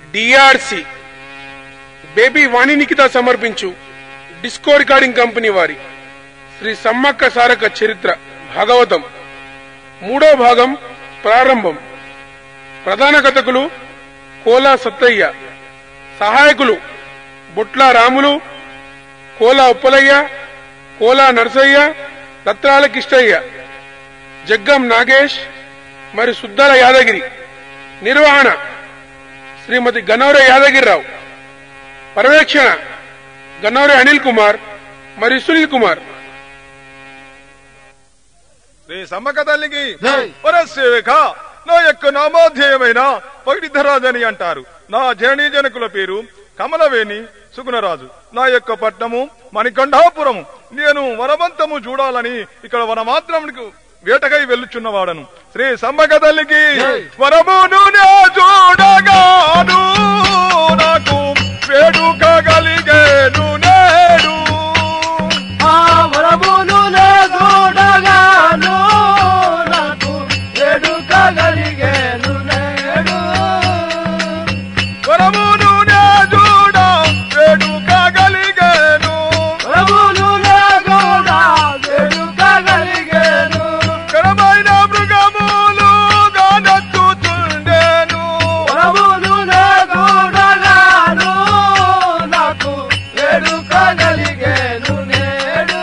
DRC baby వాణి నిఖిత సమర్పించు disco recording company వారి శ్రీ సమ్మక్క సారక చరిత్ర భాగవతం మూడో భాగం ప్రారంభం ప్రధాన కథకులు కోలా సత్తయ్య సహాయకులు బుట్ల రాములు కోలా ఉప్పలయ్య కోలా నరసయ్య దత్రాల కిష్టయ్య జగ్గం నాగేష్ మరి సుద్దాల యాదగిరి నిర్వహణ శ్రీమతి గన్నవర యాదగిరిరావు పర్యవేక్షణ గన్నవరి అనిల్ కుమార్ మరియు సునీల్ కుమార్ శ్రీ సమ్మక్క తల్లికి పరశేఖ నా యొక్క నామాధ్యేయమైన పగిడిధరాజని అంటారు నా జననీ జనకుల పేరు కమలవేణి సుగుణరాజు నా యొక్క పట్నము మణికంఠాపురము నేను వనవంతము చూడాలని ఇక్కడ వనమాత్రమునికి వేటకై వెళ్ళుచున్నవాడను శ్రీ సమ్మక్క తల్లికి వరమును నే చూడగాను నాకు వేడుక కలిగేను నేడు ఆ వరమును నే చూడగాను నాకు వేడుక కలిగేను నేడు వరమును నే చూడ వేడుక కలిగేను వరమును నే చూడ వేడుక కలిగేను కరమైన మృగములు గానెత్తుతుండేను వరమును నే చూడగాను నాకు వేడుక కలిగేను నేడు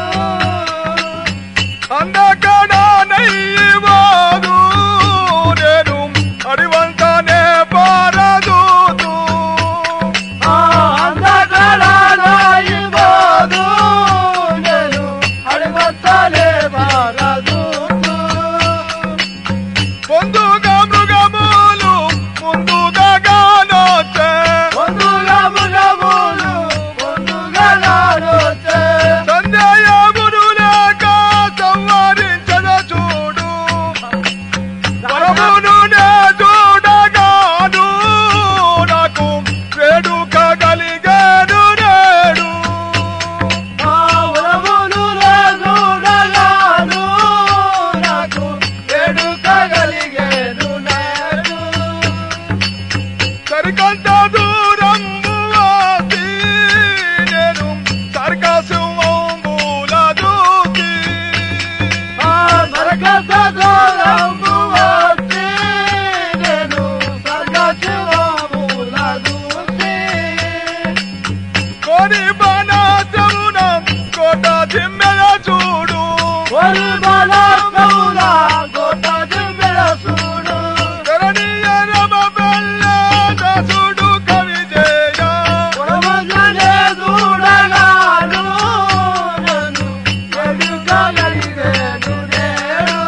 అందకడానయ్యవాదు నేను అడివంతానే పారదూతూ ఆ అందకడానాయి పోదు నేను అడిగొత్తలే బారదూతూ పొందుగా మృగములు ముందుగా గానొచ్చే పొందుగా ముగములు పొందుగా నాడొచ్చే సందేయమును లేక సంవరించద చూడు వరమును నే చూడగాను నాకు వేడుక కలిగేను నేడు ఆ వరమును నే చూడగాను నాకు వేడుక కలిగేను నేడు సరికంత దూరం వాసి నేను సర్కసింహంబుల దూకి ఆ నరకసదోలంబు వచ్చి నేను స్వర్గశివముల దూసి కొని బాణాసమున కోట దిమ్మెల చూడు ఒరి బలకముల గోట దివ్యల చూడు ధరణీయ రమ బెల్ల దాసుడు కవి జయ పొడవజనే చూడగాను నన్ను వేడుక కలిగేను నేడు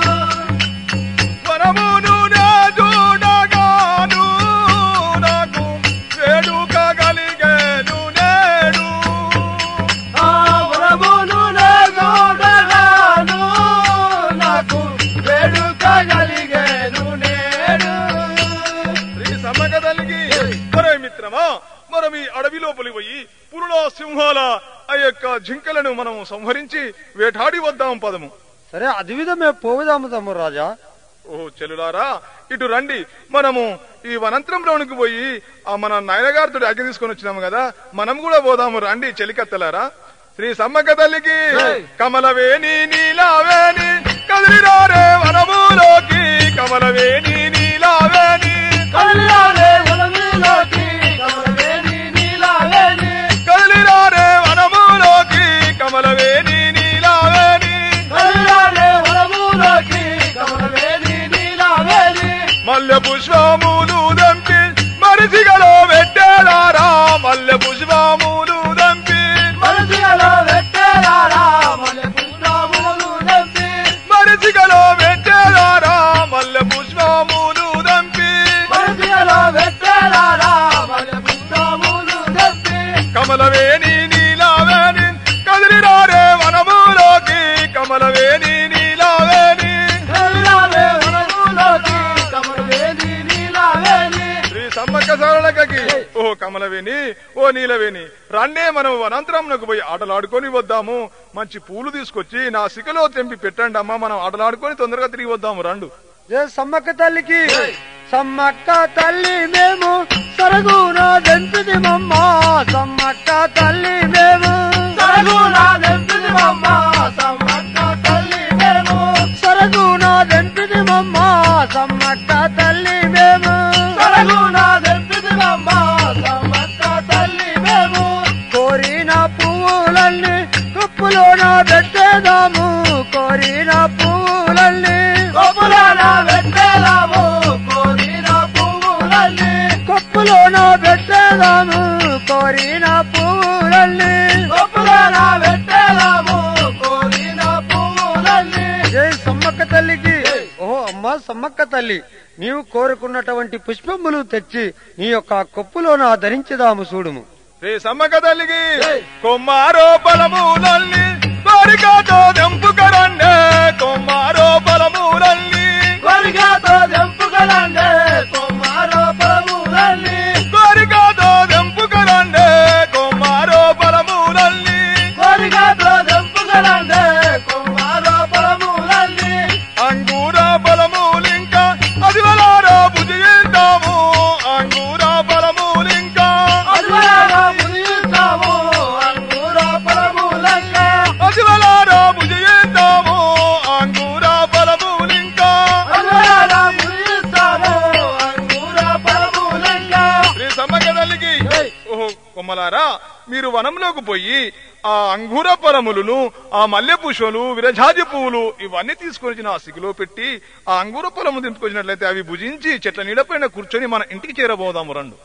వరమును నే చూడగాను నాకు వేడుక కలిగేను నేడు ఆ వరమును నే చూడగాను నాకు వేడుక కలిగేను నేడు శ్రీ సమ్మక తల్లికి మరే మిత్రమా మనం ఈ అడవి లోపలి పోయి పురుల సింహాల ఆ యొక్క జింకలను మనం సంహరించి వేటాడి వద్దాం పదము సరే అది విధమే పోవుదాము తమ్ముడు రాజా ఓ చెల్లులారా ఇటు రండి మనము ఈ వనంతరంలోనికి పోయి ఆ మన నాయనగారితో అగ్గి తీసుకొని వచ్చినాము కదా మనం కూడా పోదాము రండి చెలికత్తలారా శ్రీ సమ్మక్క తల్లికి కమలవేణి నీలావేణి కదిలిరారే వనములోకి కమలవేణి నీలావేణి కళ్ళాలే వలమిలోకి కమలవేణి నీలావేణి కదిలిరారే వనములోకి కమలవేణి నీలావేణి కళ్ళాలే వలములోకి కమలవేణి నీలావేణి మల్లె పుష్పములు దంపి మరిసిగలో పెట్టేదారా మల్లె పుష్పములు దంపి మనసుగలో వెట్టేరారా మల్లె పుష్పములు తెంపి మరిసిగలో పెట్టేదారా మల్లె పుష్పములు దంపి మనసుగలో వెట్టేరారా మల్లె పుష్పములు తెంపి కమలవేణి నీలావేణి కదిలిరారే వనములోకి కమలవేణి నీలావేణి కళ్ళాలే వలములోకి కమలవేణి నీలావేణి శ్రీ సమ్మక్క సరళకి ఓ కమలవేణి ఓ నీలవేణి రండే మనం వనంతరంలోకి పోయి ఆటలాడుకొని వద్దాము మంచి పూలు తీసుకొచ్చి నా సికలో తెంపి పెట్టండి అమ్మా మనం ఆటలాడుకొని తొందరగా తిరిగి వద్దాము రండు ఏ సమ్మక్క తల్లికి సమ్మక్క తల్లి మేము సరగున దెంపిది మమ్మ సమ్మక్క తల్లి మేము సరగునా దెంపిది మమ్మ సమ్మక్క తల్లి మేము సరగున దెంపిది మమ్మ సమ్మక్క తల్లి మేము సరగునా దెంపిది మమ్మ సమ్మక్క తల్లి మేము కోరిన పువ్వులన్నీ కప్పులోన పెట్టేదాము కోరిన పువ్వులన్నీ కొప్పులాన వెట్టేలాము కోరిన పువ్వులన్నీ కప్పులోన పెట్టేదాము కోరిన పువ్వులన్నీ కొప్పులాన వెట్టేలాము కోరిన పువ్వులన్నీ జై సమ్మక్క తల్లికి ఓ అమ్మ సమ్మక్క తల్లి నీవు కోరుకున్నటువంటి పుష్పములు తెచ్చి నీ యొక్క కొప్పులోన ధరించుదాము చూడుము శ్రీ సమ్మక్క తల్లికి కొమ్మారో బలములల్లి కోరికతో దెంపుకరండే కొమ్మారో బలములల్లి కొరిగాతో దెంపుకలండే కొమ్మారో ప్రభులన్నీ కోరికతో దెంపుకరండే కొమ్మారో బలములల్లి కొరిగాతో దెంపుకలండే కొమ్మారో ప్రభులన్నీ అంగూర బలములింకా అది వలారా భుజిందాము అంగూర బలములింకా అద్వయాగా మునిస్తాము అంగూర ప్రభులంగా అది వలారా భుజిందాము అంగూర బలములింకా అద్వయాగా మునిస్తాము అంగూర ప్రభులంగా శ్రీ సమ్మక్క తల్లికి ఓహో కొమ్మలారా మీరు వనంలోకి పోయి ఆ అంగూర పొలములను ఆ మల్లె పుష్పలు విరజాజి పువ్వులు ఇవన్నీ తీసుకొని వచ్చి నా సిగులో పెట్టి ఆ అంగూర పొలము దింపుకొచ్చినట్లయితే అవి భుజించి చెట్ల నీడపైన కూర్చొని మన ఇంటికి చేరబోదాము రండు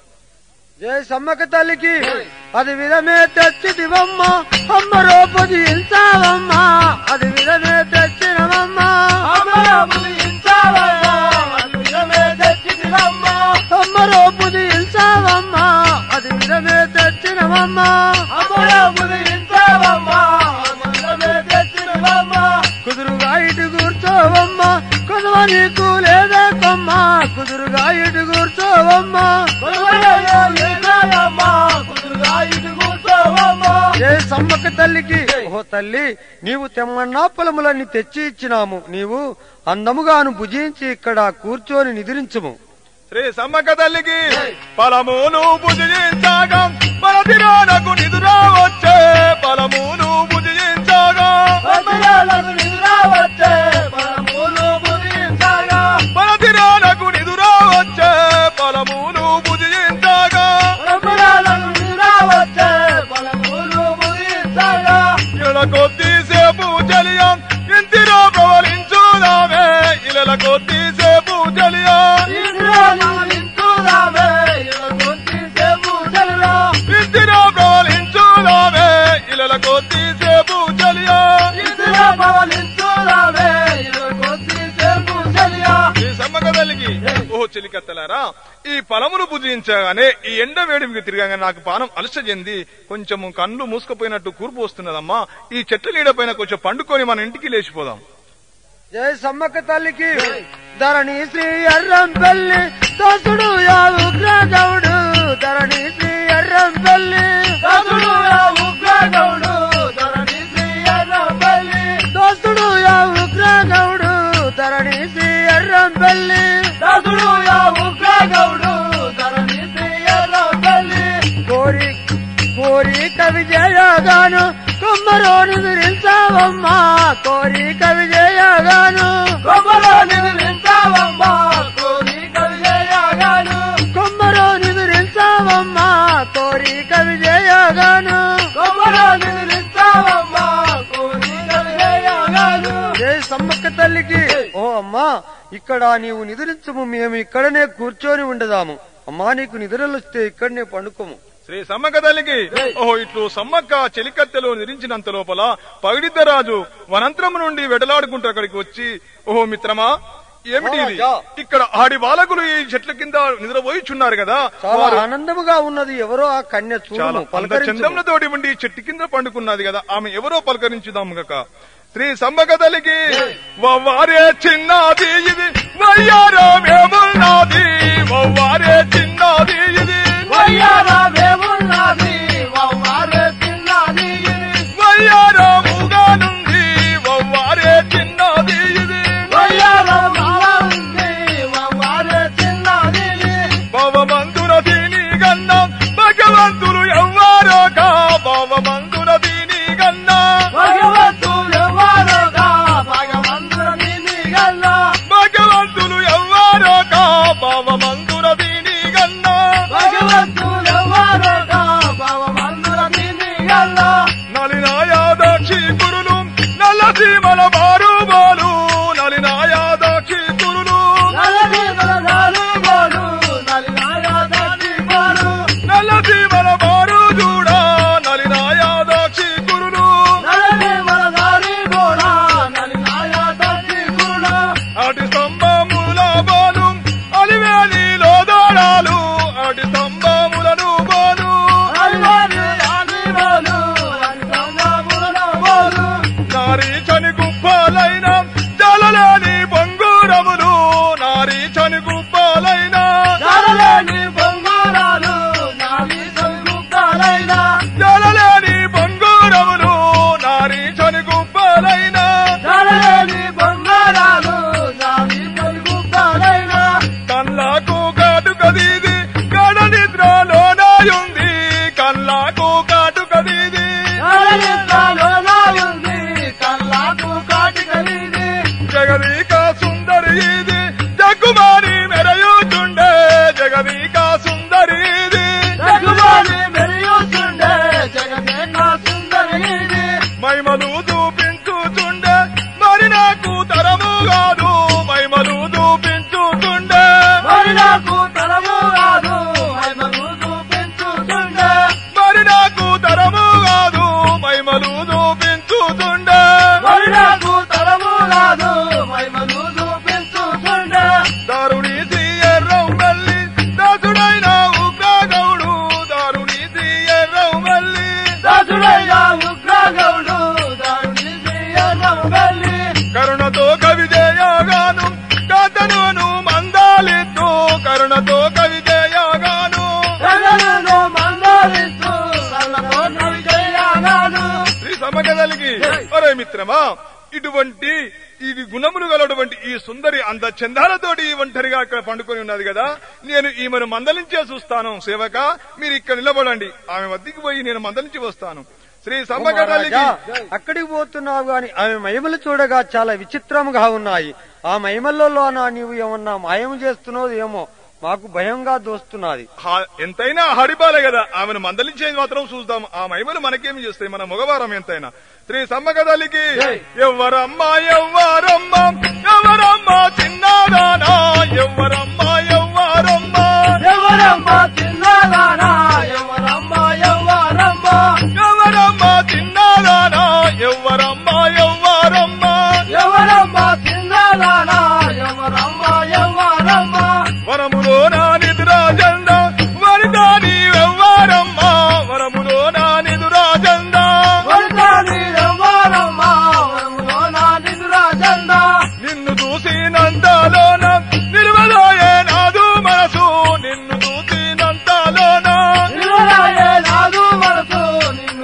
జై సమ్మక్క తల్లికి అది విధమే తెచ్చి దివమ్మ అమ్మ రూపది ఇంచావమ్మ అది విధమే తెచ్చినవమ్మ అమర మునిస్తావయ్యా అందుకమే తెచ్చిదివమ్మ అమ్మ రూపది ఇంచావమ్మ అది విధమే తెచ్చినవమ్మ అమర మునిస్తావమ్మ అందుకమే తెచ్చిదివమ్మ కుదురుగా ఇటు కూర్చోవమ్మ కుదువ నీకు లేదా కొమ్మ కుదురుగా ఇటు కూర్చోవమ్మ కొలువయ్యమ్మ కుదురుగా ఇటు కూర్చోవమ్మ ఏ సమ్మక్క తల్లికి ఓ తల్లి నీవు తెమ్మన్నా పొలములన్నీ తెచ్చి ఇచ్చినాము నీవు అందముగాను భుజించి ఇక్కడ కూర్చొని నిద్రించుము శ్రీ సమ్మక్క తల్లికి ఫలమును భుజించాగా పరతిరానకు నిదురా వచ్చే ఫలమును భుజించాగా పరమయాలకు నిద్ర వచ్చే పరములు ముదించగా పరతిరానకు నిదురా వచ్చే ఫలమును భుజించాగా పరమయాలకు నిద్ర వచ్చే పరములు ముదించగా ఇళ్ళ కొద్దిసేపు చలియా ఇంటిలో ప్రవలించుదామే ఇళ్ళ కొద్దిసేపు చలియా ఇంద్రాలు ఇంతుదామే ఇలగొంటి సేపు చల్లా ఇంటిలో ప్రవలించుదామే ఇళ్ళ కొద్దిసేపు చలియా ఇంద్రా పవలింతుదామే ఇలగొంటి సేపు చల్లా ఈ సమ్మక తల్లికి ఓ చెలికత్తలారా ఈ ఫలమును భుజించగానే ఈ ఎండ వేడిమికి తిరగగానే నాకు పానం అలస చెంది కొంచెం కళ్ళు మూసుకుపోయినట్టు కూర్పు వస్తున్నదమ్మా ఈ చెట్ల నీడ పైన కొంచెం పండుకొని మన ఇంటికి లేచిపోదాం జై సమ్మక్క తల్లికి ధరణి శ్రీ ఎర్రం పెళ్లి దోసుడు యా ఉగ్ర గౌడు ధరణి శ్రీ ఎర్రం పెళ్లి దసుడు యా ఉగ్ర గౌడు ధరణి శ్రీ ఎర్రబల్లి దోసుడు యా ఉగ్ర గౌడు ధరణి శ్రీ ఎర్రం పెళ్లి దసుడు యా ఉగ్ర గౌడు ధరణి శ్రీ ఎర్రబల్లి కోరి కోరి కవి జయగాను కొమ్మరోని దురించావమ్మా కోరి కవి జయగాను కొమ్మలో నిద్రించావమ్మ కోరి కవిజయగాను కొమ్మరోని దురించావమ్మా కోరి కవి జయగాను కొమ్మలో నిద్రించావమ్మ కోరి కవిజయగాను ఏ సమ్మక్క తల్లికి ఓ అమ్మా ఇక్కడ నీవు నిద్రించము మేము ఇక్కడనే కూర్చొని ఉండదాము అమ్మా నీకు నిద్రలొస్తే ఇక్కడనే పండుకోము శ్రీ సమ్మక్క తల్లికి ఓహో ఇట్లు సమ్మక్క చెలికత్తెలో నిరించినంత లోపల పగిడిద్దరాజు వనంతరం నుండి వెడలాడుకుంటూ అక్కడికి వచ్చి ఓహో మిత్రమా ఏమిటి ఇది మహారాజా. ఇక్కడ ఆడి బాలకులు ఈ చెట్ల కింద నిద్రపోయిచున్నారు కదా చాలా వారు ఆనందముగా ఉన్నది ఎవరో ఆ కన్య చాలా చూడు పలకరించు చందములతోటి ఉండి చెట్టు కింద పండుకున్నది కదా ఆమె ఎవరో పలకరించుదాం గక శ్రీ సమ్మక తల్లికి వవ్వారే చిన్నది ఇది వయ్యారో మేమున్నది వవ్వారే చిన్నది ఇది వయ్యారామేమున్నది వవ్వారే తిన్నది ఇది వయ్యారో మూగానుంది వవ్వారే చిన్నది ఇది వయ్యారమున్నది వవ్వారే తిన్నది ఇది భవమందుర దీని జీవన బారు బాలు నలినాయా దాక్షి తురులు నల్ల జీవన బారు చూడా నలినాయా దాక్షి కురులు అటి స్తంభముల బాలు అలివేలిలో దాడాలు అటి స్తంభములను బాలు నారీ చని గుప్పలైన జలలేని బంగురములు నారీ చని గుప్పలైన జలలేని బంగురములు నారీ చని గుప్పలైన కళ్ళకు కాటు కదీది గడ నిద్రలోనాయుంది కళ్ళకు కాటు కదీది జగదీక సుందరి ఇది జగ్గుమారి మెరయుతుండే జగదీక సుందరి ఇది మైమలు చూపించుచుండే మరి నాకు తరము కాదు మైమలు చూపించుచుండే మరి నాకు తరము కాదు హైమను చూపించుతుండే మరి నాకు తరము కాదు మైమలు చూపించుచుండే మరి నాకు తరము కాదు హైమను చూపించుతుండే దారుణి ఎర్రం మల్లి దాసుడైన ఉగ్రగౌడు దారుణి ఎర్రం మల్లి దాసుడయ్యా ఉగ్రగౌడు దారుని శ్రీయర్రం వెళ్ళి కరుణతో కవిజయగాను కాతనును మందాలిత్తు కరుణతో కవిజయగాను ప్రజలను మందలిస్తూ కళ్ళతో కవిజయగాను శ్రీ సమగదలికి ఒరే మిత్రమా ఇటువంటి ఇది గుణములు గలటువంటి ఈ సుందరి అంత చందాలతోటి ఈ ఒంటరిగా అక్కడ పండుకొని ఉన్నది కదా నేను ఈమెను మందలించే చూస్తాను సేవక మీరు ఇక్కడ నిలబడండి ఆమె వద్దకు పోయి నేను మందలించి వస్తాను శ్రీ సమ్మగదలికి మహారాజా, అక్కడికి పోతున్నావు గాని ఆమె మహిమలు చూడగా చాలా విచిత్రముగా ఉన్నాయి ఆ మహిమల్లోనా నీవు ఏమన్నా మాయం చేస్తున్నావు ఏమో మాకు భయంగా దోస్తున్నది హా- ఎంతైనా హడిపాలే కదా ఆమెను మందలించేది మాత్రం చూద్దాం ఆ మహిమలు మనకేమి చేస్తాయి మన మగవారం ఎంతైనా శ్రీ సమ్మగదలికి ఎవ్వరమ్మా ఎవ్వరమ్మా ఎవరమ్మా చిన్నదానా ఎవ్వరమ్మా ఎవ్వరమ్మా ఎవరమ్మ చిన్నదానా ఎవరమ్మ ఎవరమ్మ ఎవరమ్మా చిన్నదానా ఎవ్వరమ్మా ఎవ్వరమ్మా ఎవరమ్మ చిన్నదానా ఎవరమ్మ ఎవరమ్మ వరములో నా నిదురా జెండా వరిదాని ఎవ్వరమ్మా వరములో నా నిదురా జెండా వరదాని ఎవరమ్మ వరములో నా నిదురా జెండా నిన్ను చూసినంతలోన నిలువలోయే నాదు మనసు నిన్ను చూసినంతలోన నిలువరాయే నాదు మనసు నిన్ను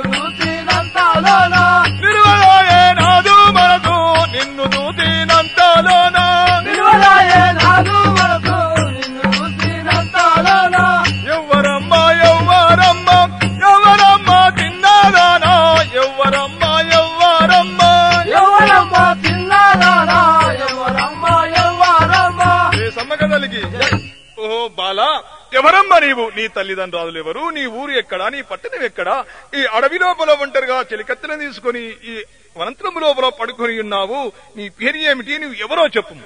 చూసినంతలోన నిలువలోయే నాదు మనసు నిన్ను చూసినంతలోన నిలువరాయే నాదు మనసు నిన్ను చూసినంతలోన ఎవ్వరమ్మా ఎవ్వరమ్మా ఎవరమ్మా చిన్నదానా ఎవ్వరమ్మా ఎవ్వరమ్మా ఎవరమ్మ చిన్నదానా ఎవరమ్మ ఎవరమ్మ ఏ సమ్మగదలికి ఓహో బాలా ఎవరమ్మా నీవు నీ తల్లిదండ్రులు ఎవరు నీ ఊరు ఎక్కడా నీ పట్టణం ఎక్కడా ఈ అడవి లోపల ఒంటరిగా చెలికత్తెలను తీసుకొని ఈ వనంతరం లోపల పడుకొని ఉన్నావు నీ పేరు ఏమిటి నువ్వు ఎవరో చెప్పు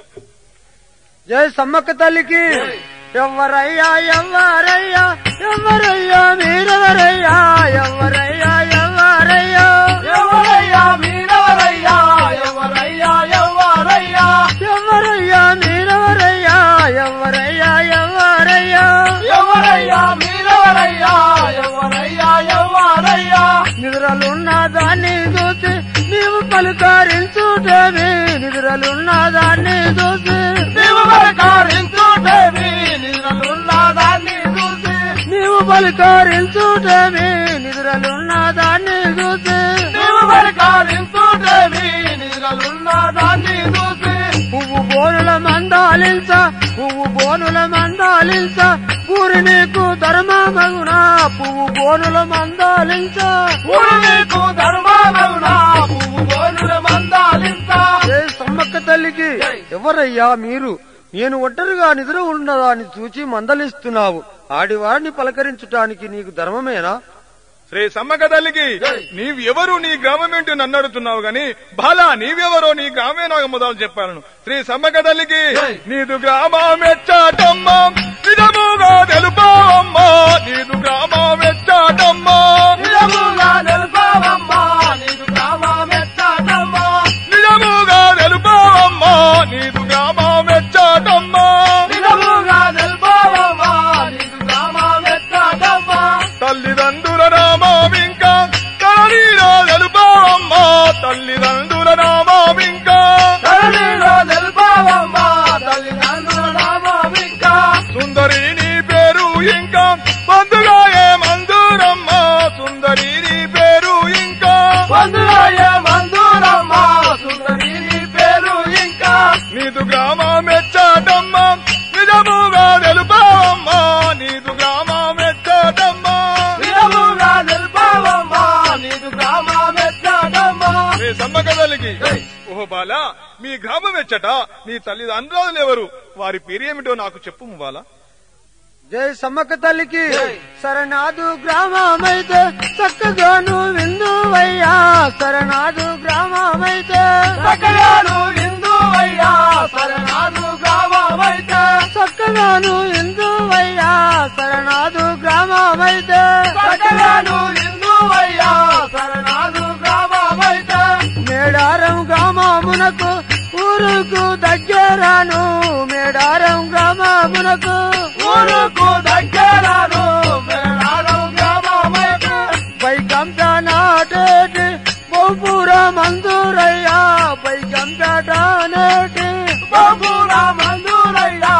జై సమ్మక్క తల్లికి ఎవరయ్యా ఎవరయ్యా ఎవరయ్యా మీరెవరయ్యా ఎవరయ్యా ఎవరయ్యా ఎవరయ్యా మీరెవరయ్యా ఎవరయ్యా ఎవరయ్యా ఎవరయ్యా మీరెవరయ్యా ఎవరయ్యా ఎవరయ్యా ఎవరయ్యా మీరెవరయ్యా ఎవరయ్యా ఎవరయ్యా నిద్రలున్న దాన్ని చూసి నీవు పలుకరించుటేవి నిద్రలున్న దాన్ని చూసి నీవు పలకరించుటేవి నిద్రలున్న దాన్ని చూసి నీవు పలుకరించుటేవి నిద్రలున్న దాన్ని చూసి నీవు పలకరించుటేవి నిద్రలున్న దాన్ని చూసి పువ్వు బోనుల మందాలించ పువ్వు బోనుల మందాలించ ఊరి నీకు ధర్మమగునా పువ్వు బోనుల మందాలించ ఊరు నీకు ధర్మమగునా పువ్వు గోనుల మందాలించా ఏ సమ్మక్క తల్లికి ఎవరయ్యా మీరు నేను ఒంటరిగా నిద్ర ఉన్నదాన్ని చూచి మందలిస్తున్నావు ఆడివాడిని పలకరించటానికి నీకు ధర్మమేనా శ్రీ సమ్మక తల్లికి నీవెవరు నీ గ్రామం ఏంటి నన్ను అడుగుతున్నావు గాని బాలా నీవెవరో నీ గ్రామే నాకు మొదలు చెప్పాలను శ్రీ సమ్మక తల్లికి నీదు గ్రామం ఎచ్చాటమ్మా నిజముగా తెలుపావమ్మా నీదు గ్రామం ఎచ్చాటమ్మా నిజముగా నిలుపావమ్మా నీకు గ్రామమెచ్చాటమ్మా నిజముగా తెలుపావమ్మా నీదు గ్రామం ఎచ్చాటమ్మా నిజముగా నిలుపావమ్మా నీకు గ్రామమెచ్చాటమ్మా తల్లిదండ్రుల నామం ఇంకా తల్లిలో తెలుపావమ్మా తల్లిదండ్రుల నామం ఇంకా తల్లిలో నిలుపావమ్మా తల్లిదండ్రుల నామమింకా సుందరి నీ పేరు ఇంకా పందుగా ఏ మందురమ్మా సుందరి నీ పేరు ఇంకా వందులయ్య మందురమ్మా సుందరి నీ పేరు ఇంకా నీదు గ్రామం ఎచ్చాటమ్మా నిజముగా తెలుపావమ్మా నీదు గ్రామం ఎచ్చాటమ్మా నిజముగా నిలుపావమ్మా నీకు గ్రామమెచ్చాటమ్మా నీ సమ్మక తల్లికి ఓహో బాల మీ గ్రామం ఎచ్చట నీ తల్లిదండ్రులు ఎవరు వారి పేరు ఏమిటో నాకు చెప్పు బాల జై సమ్మక్క తల్లికి శరణాదు గ్రామమైతే చక్కగాను విందువయ్యా శరణాదు గ్రామమైతే సకలాను హిందువయ్యా శరణాను గ్రామమైతే చక్కగాను విందువయ్యా శరణాదు గ్రామమైతే సకలాను హిందువయ్యా శరణాను గ్రామమైతే మేడారం గ్రామమునకు ఊరుకు దగ్గరాను మేడారం గ్రామమునకు ఊరుకు దగ్గరాను మేడారం గ్రామమైతే పైకంప నాటేటి బొబ్బుర మందురయ్యా పైకంపట నేటి బాబుర మందురయ్యా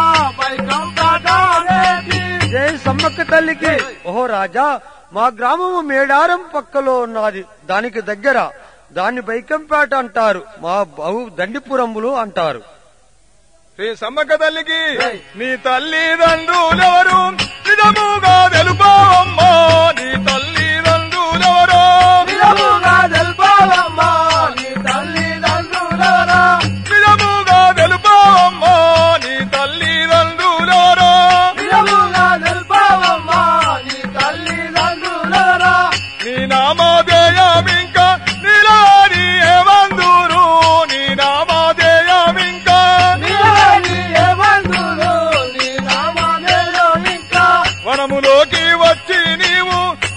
పైకంపటానేటి జై సమ్మక్క తల్లికి ఓహో రాజా మా గ్రామము మేడారం పక్కలో ఉన్నది దానికి దగ్గర దాన్ని బైకంపేట అంటారు మా బహు దండిపురములు అంటారు శ్రీ సమ్మక్క తల్లికి నీ తల్లిదండ్రులెవరు నిజముగా తెలుపావమ్మా నీ తల్లిదండ్రులెవరో నిజముగా తెల్పావమ్మా నీ తల్లిదండ్రులరా నిజముగా తెలుపావమ్మా నీ తల్లిదండ్రులెవరో నిజముగా తెల్పావమ్మా నీ తల్లిదండ్రులరా నీ నామధేయమింకా నిలాని ఏమందురు నీ నామధేయమింకా నీవేని ఏమందురు నీ నామమేలో ఇంకా వనములోకి వచ్చి నీవు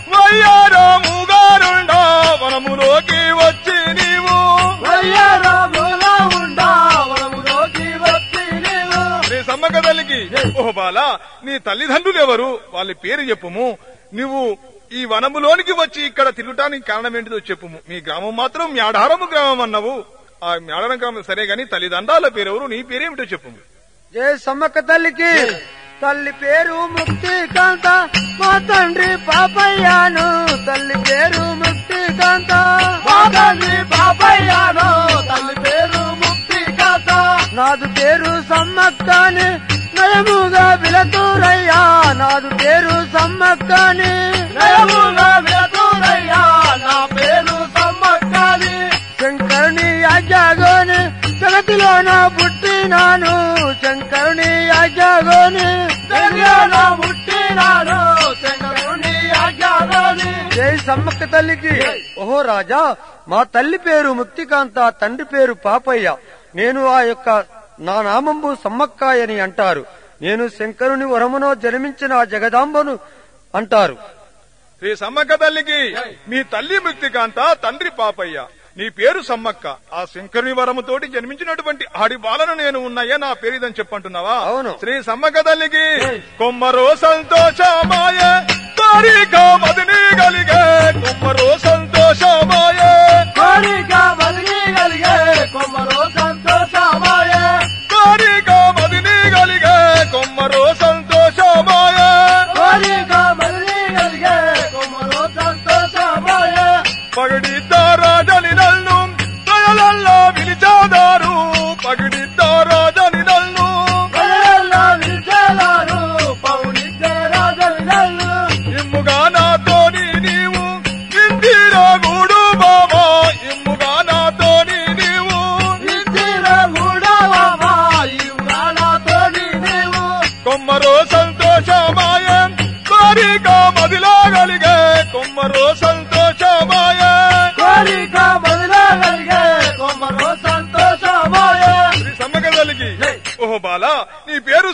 వయ్యారముగారుండా వనములోకి వచ్చి నీవు వయ్యారములో ఉండా వరములోకి వచ్చి నీవు నీ సమ్మక్క తల్లికి ఓ బాల నీ తల్లిదండ్రులు ఎవరు వాళ్ళ పేరు చెప్పుము నువ్వు ఈ వనములోనికి వచ్చి ఇక్కడ తిరగటానికి కారణం ఏంటిదో చెప్పుము మీ గ్రామం మాత్రం మ్యాడారము గ్రామం అన్నావు ఆ మ్యాడారం గ్రామం సరే గాని తల్లిదండ్రాల పేరు ఎవరు నీ పేరేమిటో చెప్పుము జై సమ్మక్క తల్లికి తల్లి పేరు ముక్తి కాంత మా తండ్రి పాపయ్యాను తల్లి పేరు ముక్తి కాంత మా తల్లి పాపయ్యాను తల్లి పేరు ముక్తి కథ నాదు పేరు సమ్మక్కని నయముగా విలతూరయ్యా నాదు పేరు సమ్మక్కని నయముగా వెతురయ్యా నా పేరు సమ్మక్కని శంకరుని ఆజ్ఞాగోని జగతిలోన పుట్టినాను శంకరుని ఆజ్ఞాగోని తెలంగాణ పుట్టినాను శంకరుని ఆజ్ఞానాన్ని జై సమ్మక్క తల్లికి ఓహో రాజా మా తల్లి పేరు ముక్తికాంత తండ్రి పేరు పాపయ్య నేను ఆ యొక్క నా నామంబు సమ్మక్కాయని అంటారు నేను శంకరుని వరమునో జన్మించిన ఆ జగదాంబను అంటారు శ్రీ సమ్మక్క తల్లికి మీ తల్లి ముక్తికాంత తండ్రి పాపయ్య నీ పేరు సమ్మక్క ఆ శంకరుని వరముతోటి జన్మించినటువంటి ఆడి బాలను నేను ఉన్నాయే నా పేరు ఇదని చెప్పంటున్నావా అవును. శ్రీ సమ్మక్క తల్లికి కొమ్మరో సంతోషమాయ తారీఖ మదిని గలిగే కొమ్మరో సంతోషమాయ కోరిక బదిలీ కలిగే కొమ్మరో సంతోషమాయ తారీఖ మదిని గలిగే కొమ్మరో సంతోషమాయ కోరిక బదిలీ కలిగే కొమ్మరో సంతోషమాయ పగడిద్ద రాజని నల్లు తయలల్లో విలిచాదారు పగడిద్ద రాజని నల్లు ప్రజల విజయాలు పౌనిద్దరాజలు ఇమ్ముగా నాతోని నీవు ఇందిరా గూడు బాబా ఇమ్ముగా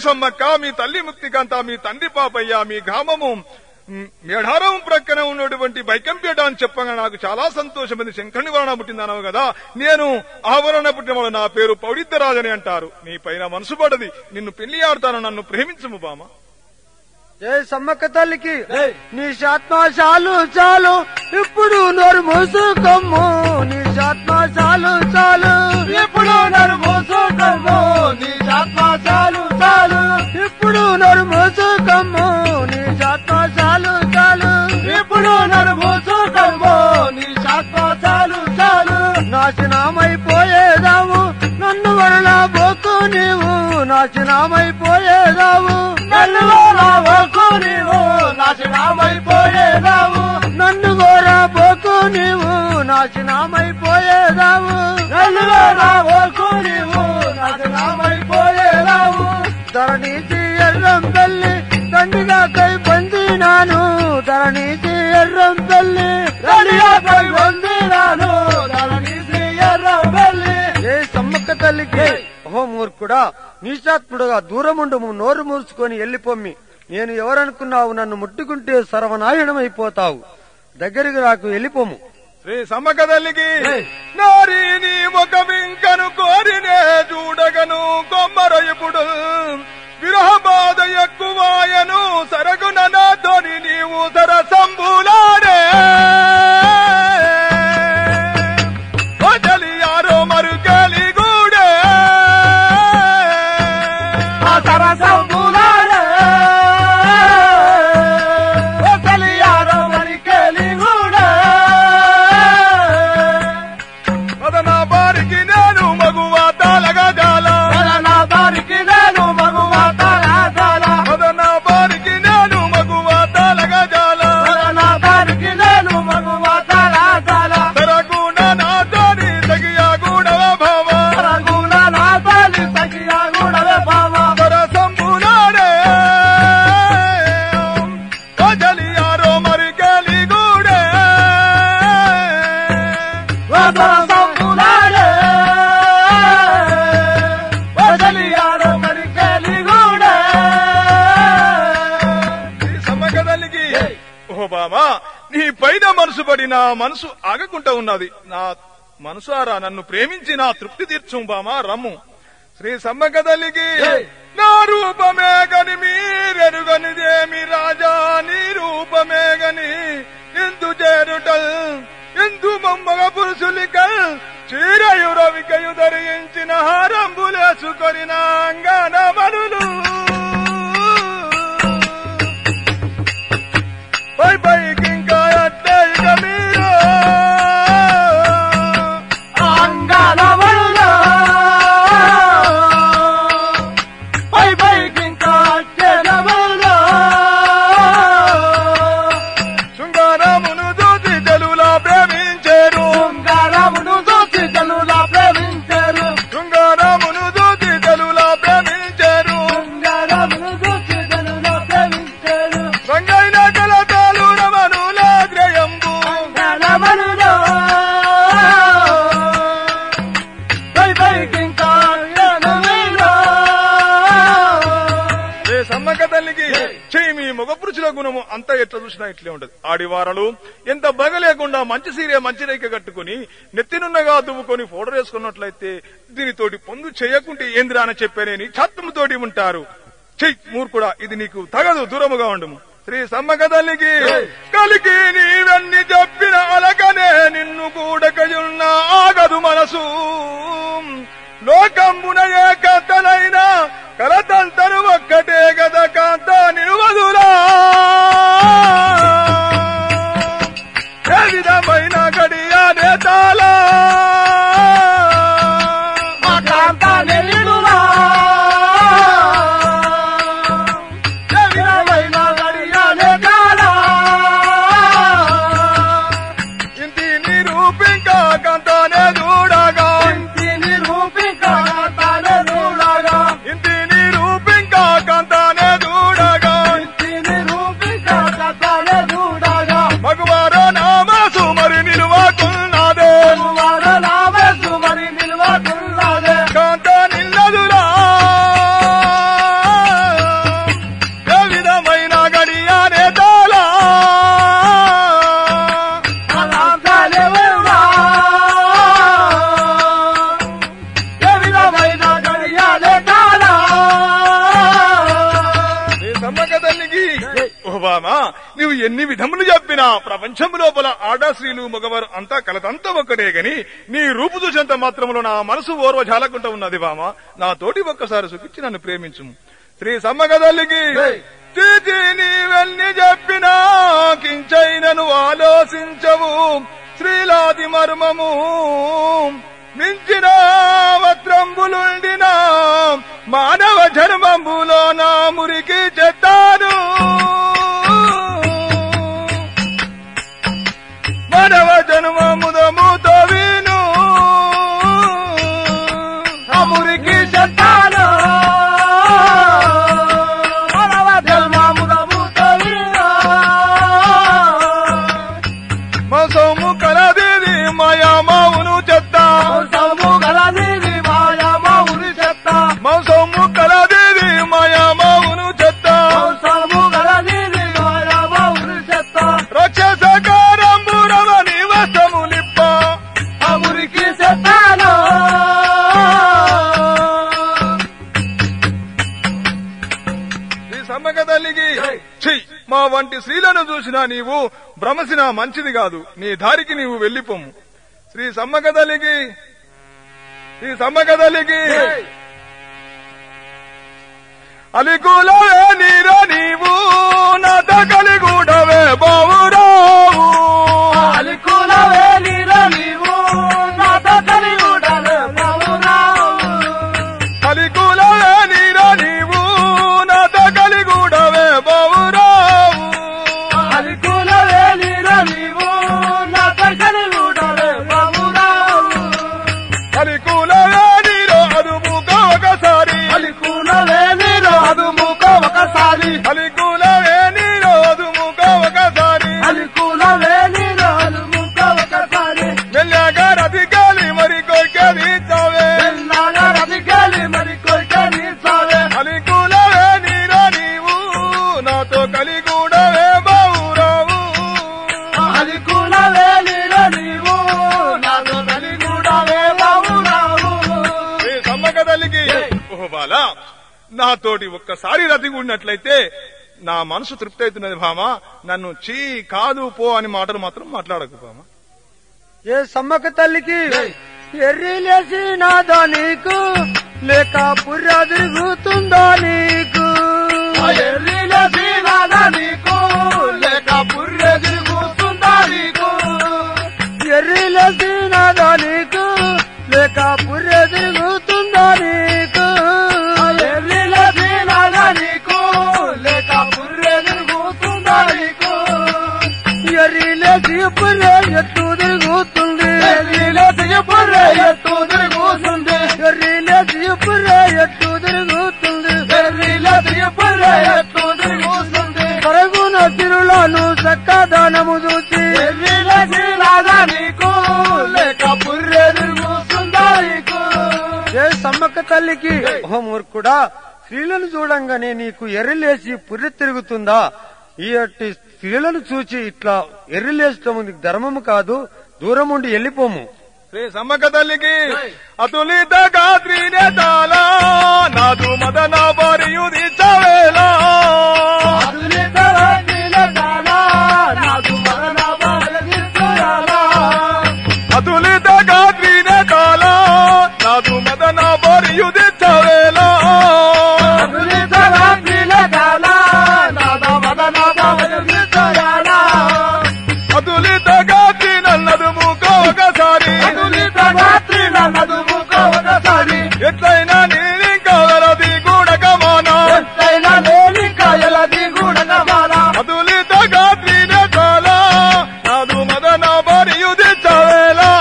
సమ్మక్క మీ తల్లి ముక్తికాంత మీ తండ్రి పాపయ్య మీ గ్రామము మ్, మేడారం ప్రక్కన ఉన్నటువంటి బైకంపేట అని చెప్పగా నాకు చాలా సంతోషమైంది శంకరుని వలన పుట్టిందనవు కదా నేను ఆవరణ పుట్టిన వాడు నా పేరు పౌడిద్దరాజని అంటారు నీ పైన మనసు పడది నిన్ను పెళ్లి ఆడతాను నన్ను ప్రేమించుము బామ జై సమ్మక్క తల్లికి నీ శాత్మ చాలు చాలు ఇప్పుడు నోరు మూసుకోమ్ము నీ శాత్మ చాలు చాలు ఇప్పుడు నన్ను మోసుకోము నీ ఆత్మ చాలు చాలు ఇప్పుడు నోరు మూసుకోమ్ము నీ శాత్మ చాలు చాలు ఇప్పుడు నన్ను మోసుకోము నీ ఆత్మ చాలు చాలు నాశనమైపోయేదావు నన్ను వరలా పోకు నీవు నాశనమైపోయేదావు నన్ను రావకు నీవు నాశనమైపోయేదావు నన్ను గోరా పోకు నీవు నాశనమైపోయేదావు నన్ను రావకు నీవు నాశనమైపోయేదావు ధరణీతి ఎర్రం తల్లి తండ్రిగా కై పొందినాను ధరణీతి ఎర్రం తల్లి రడియాపై వందినాను ధరణి శ్రీ ఎర్రవెల్లి ఏ సమ్మక్క తల్లికి ఓహో మూర్ఖుడా నీచాత్ముడుగా దూరముండము నోరు మూర్చుకొని వెళ్ళిపోమ్మి నేను ఎవరనుకున్నావు నన్ను ముట్టుకుంటే సర్వనాశనమైపోతావు దగ్గరికి రాకు వెళ్ళిపోము శ్రీ సమ్మక తల్లికి నారి నీ ముఖమింకను కోరినే చూడగను కొమ్మరయుపుడు విరహ బాధ ఎక్కువాయను సరగున నాతోని నీవు సరసంబులాడే యారో మరుగలి గూడే ఆ సరసంబులాడే ఓ కలియారో మరికెలి కూడా మదన బారికి నేను మగువ తాలగా జాల నా దారికి నేను మగువ తరాజాల మదన బారికి నేను మగువ తాలగా జాల నా దారికి నేను మగువ తరాజాల సరగుణ నాతోని తగియ గూడవ భావ రఘున నా తల్లి సఖియా గుడవే బావ సరసంబులాడే యారో మరికెలి గూడే ఓ సరసంబులాడే ఓ కలియారో మరికెలి కూడా ఈ సమ్మకదల్లికి ఓ బాబా నీ పైన మనసు పడి నా మనసు ఆగకుండా ఉన్నది నా మనసారా నన్ను ప్రేమించి నా తృప్తి తీర్చు బామా రమ్ము శ్రీ సమ్మకదల్లికి నా రూపమే గని మీరెరుగనిదేమి రాజా నీ రూపమే గని ఎందు చేరుటల్ ఎందు మమ్మగ పురుషులికల్ చీరయు రవికయు ధరించిన హారంబులేసుకొని నా అంగన మనులు పై పైకి ఇంకా అట్టే ఇక మీరు అంగళవడులో పై పైకి ఇంకా చెడవడులో శృంగారమును చూసి తెలులా ప్రేమించారు శృంగారమును చూసి జనులా ప్రేమించారు శృంగారమును చూసి తెలులా ప్రేమించారు శృంగారమును చూసి జనులా ప్రేమించారు రంగైన కలతాలు రమణుల గ్రయంబు అంగళవడులో పై పైకి ఇంకా చెడవడులో ఏ సమ్మక్క తల్లికి చెయ్యి మీ మగపురుషుల గుణము అంతా ఎట్లా చూసినా ఇట్లే ఉంటది ఆడివారలు ఎంత బగ లేకుండా మంచి సీరే మంచి రేఖ కట్టుకుని నెత్తినున్నగా దువ్వుకొని ఫోటో వేసుకున్నట్లయితే దీనితోటి పొందు చేయకుంటే ఏందిరా అని చెప్పేనేని ఛత్రముతోటి ఉంటారు చెయ్యి మూర్ఖుడా ఇది నీకు తగదు దూరముగా ఉండము శ్రీ సమ్మక తల్లికి కలికి నీవన్నీ చెప్పిన అలకనే నిన్ను కూడకయున్న ఆగదు మనసు లోకంబున ఏ కథలైనా కలతంతరు ఒక్కటే గద కాంత నిలువదురా ఏ విధమైన గడియా నేతాలా కాంత నెల్లులా విరవైన గడియాలే కాలా ఇంటి నిరూపింకా కంతానే చూడగా ఇంటి నిరూపిక తానే చూడగా ఇంటి నిరూపింకా కంతానే చూడగా ఇంటి ఓబామా నువ్వు ఎన్ని విధములు చెప్పినా ప్రపంచం లోపల ఆడా స్త్రీలు మగవారు అంతా కలతంతా ఒక్కటే గని నీ రూపు చూసేంత మాత్రములో నా మనసు ఓర్వజాలకుంటూ ఉన్నది బామా నా తోటి ఒక్కసారి సుఖించి నన్ను ప్రేమించుము శ్రీ సమ్మగదల్లికి చీచి నీవెన్ని చెప్పినా కించైనను ఆలోచించవు శ్రీలాది మర్మము మించిన వత్రంబులుండిన మానవ ధర్మంబులో నా మురికి చెత్తాను మానవ జన్మముదముతో విను ఆ మురికి చెత్తాను మానవ జన్మముదముతో విను. మసము కలదిది మాయామావును చెత్త సొమ్ము గలదిది మాయమా ఉరి చెత్త. మసము కలదిది మాయామావును చెత్త సొమ్ము గలదిది మాయమా ఉరి చెత్త. రాక్షసకారంబు రమణి వసములిప్ప ఆ మురికి చెత్తాను. శ్రీ సమ్మక తల్లికి ఛీ, మా వంటి స్త్రీలను చూసినా నీవు భ్రమసిన మంచిది కాదు నీ దారికి నీవు వెళ్ళిపోము శ్రీ సమ్మక తల్లికి శ్రీ సమ్మక తల్లికి అలికులవే నీరా నీవు నాత కలిగూడవే బావురావు అలికులవే నీరు నీవు నాతో కలియుడవే బావురావు. అలికులవే నీరా నీవు నాత కలిగూడవే బావురావు అలికులవే నీరు నీవు నాతో కలియుడవే బావురావు. అలికులవే నీరో అదుముక ఒకసారి అలికులవే నీరు అదుముక ఒకసారి అలికులవే నీరో అదుముక ఒకసారి అలికులవే నీరు అదుముక ఒకసారి మెల్లగా రతికాలి మరి కొరికేది చావే ఎల్లాగా రతికేలి మరి కొరికని సావే అలికులవే నీరో నీవు నాతో కలిగూడవే బావురావు అలికులవే నీరు నీవు నాతో కలియుడవే బావురావు. ఏ సమ్మక తల్లికి ఓ బాలా నాతోటి ఒక్కసారి రతి ఉన్నట్లయితే నా మనసు తృప్తి అవుతున్నది భామ నన్ను చీ కాదు పో అని మాటలు మాత్రం మాట్లాడకు భామ ఏ సమ్మక తల్లికి ఎర్రిలేసి నాదా నీకు లేక పుర్ర తిరుగుతుందా నీకు ఆ ఎర్రిలో తీరాలా నీకు లేక పుర్రె తిరుగుతుందా నీకు ఎర్రిలేసి నాదా నీకు లేక పుర్ర తిరుగుతుందా నీకు ఆ ఎర్రిలో తీరాలా నీకు లేక పుర్రె తిరుగుతుందా నీకు ఎర్రిలేసి పుర్ర ఎత్తు తిరుగుతుంది ఎర్రిలో తీయ పుర్రె ఎత్తు తిరుగుతుంది ఎర్రిలేసి పుర్ర ఎత్తు తిరుగుతుంది ఎర్రిలో తీయ పుర్రె ఎత్తు తిరుగుతుంది పరుగున తిరులను చక్కదానము చూసి ఎర్రిలో తీరాలా నీకు లేక పుర్రె తిరుగుతుందా నీకు ఏ సమ్మక్క తల్లికి ఓ మూర్ఖుడా స్త్రీలను చూడంగానే నీకు ఎర్రలేసి పుర్రె తిరుగుతుందా ఈ అట్టి స్త్రీలను చూచి ఇట్లా ఎర్రలేసటం నీకు ధర్మము కాదు దూరం ఉండి వెళ్ళిపోము శ్రీ సమ్మక తల్లికి అతులిత గాత్రినే తాలా నాదు మదన బరియుది చవేలా అతులిత గాత్రినే తాలా నాదు మదన బరియుది చవేలా అతులిత గాత్రి నన్నదు మూక ఒకసారి ఎట్లయినా నీరింకా వరది కూడకమానా అతులిత గాత్రినే తాలా నాదు మదన బరియుది చవేలా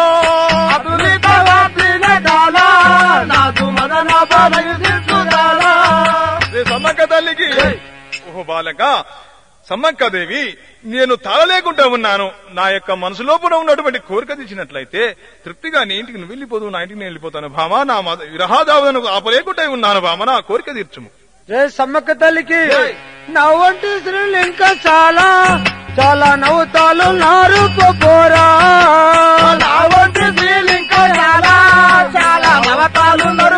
శ్రీ సమ్మక్క తల్లికి ఓ బాలక సమ్మక్క దేవి నేను తాళలేకుండా ఉన్నాను నా యొక్క మనసు లోపల ఉన్నటువంటి కోరిక తీసినట్లయితే తృప్తిగా నీ ఇంటికి నువ్వు వెళ్ళిపోదు నా ఇంటికి నేను వెళ్ళిపోతాను భామ నా మద- విరహాదావదను ఆపలేకుండా ఉన్నాను భామ నా కోరిక తీర్చుము జయ సమ్మక్క తల్లికి నా వంటి స్త్రీలు ఇంకా చాలా చాలా నవ్వుతాలు నా రూప పోరా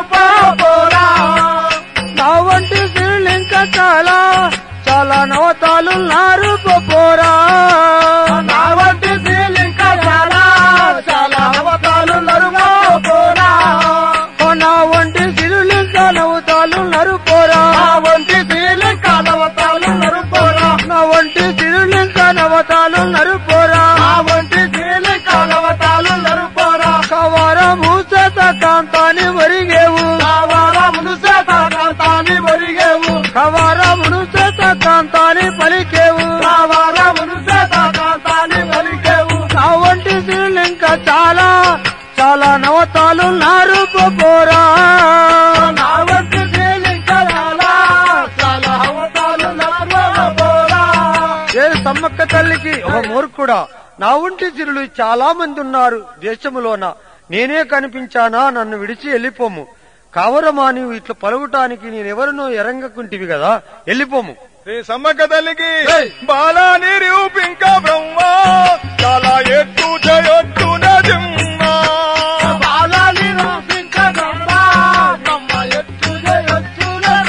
నా వంటి స్త్రీలు ఇంకా చాలా చాలా నవ్వుతాలు నవతాలు నారు పోరా నా వంటి శ్రీలింక చాలా చాలా అవతాలు నరుగా పోరా ఓ నా వంటి సిరులింక నవతాలు నరు పోరా నా వంటి శ్రీలింక అవతాలు నరుపోరా నా వంటి సిరులింక నవతాలు నరు పోరా నా వంటి శ్రీలింక అవతాలు నరుపోరా కవర మూసత కాంతాని వరిగేవు కావాలమును శాతాన్ని ఒరిగేవు కవర మునుసత కాంతాని పలికేవు కావాలమును శాతాన్ని ఒరిగేవు నా వంటి సిరులింక చాలా చాలా నవతాలు నారు పోరా నా వంటి శ్రీలింక చాలా చాలా అవతాలు నరుపోరా ఏ సమ్మక్క తల్లికి ఒక మూర్ఖుడా నా ఒంటి సిరులు చాలా మంది ఉన్నారు దేశములోన నేనే కనిపించానా నన్ను విడిచి వెళ్ళిపోము కావరమా నీవు ఇట్లా పలుకుటానికి నేనెవరినో ఎరంగకుంటివి కదా వెళ్ళిపోము శ్రీ సమ్మక్క తల్లికి బాలా నిరూపింక బ్రహ్మ చాలా ఎత్తు జయొత్తు నజిమ్మ బాలాలి రూపింక బ్రహ్మ బ్రహ్మ ఎత్తు ఎత్తు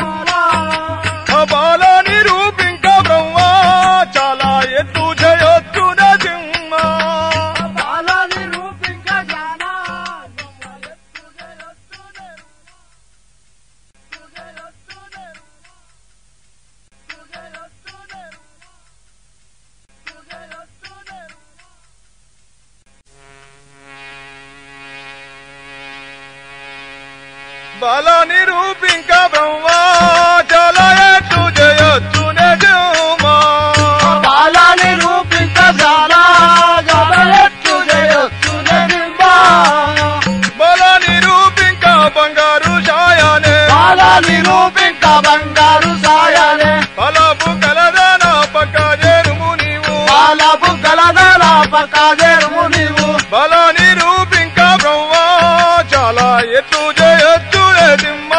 బాలా నిరూపింక బ్రహ్మ చాలా ఎత్తు జయొత్తు నజిమ్మ బాలాలి రూపింక జానా బ్రహ్మ ఎత్తు ఎత్తు బాలా నిరూపింక బ్రహ్మ చాలా ఎత్తు జయొత్తు నజిమ్మ బాలాలి రూపింక జానా ఎత్తు ఎత్తు బాలా నిరూపింక బంగారు ఛాయనే బాలాలి రూపింక బంగారు సాయనే పలపు కలదన పక్క చేరుము నీవు బాలపు గలదల పక్కదేరుము నీవు బల నిరూపింక బ్రహ్మ చాలా ఎత్తు చేయొచ్చు దిమ్మా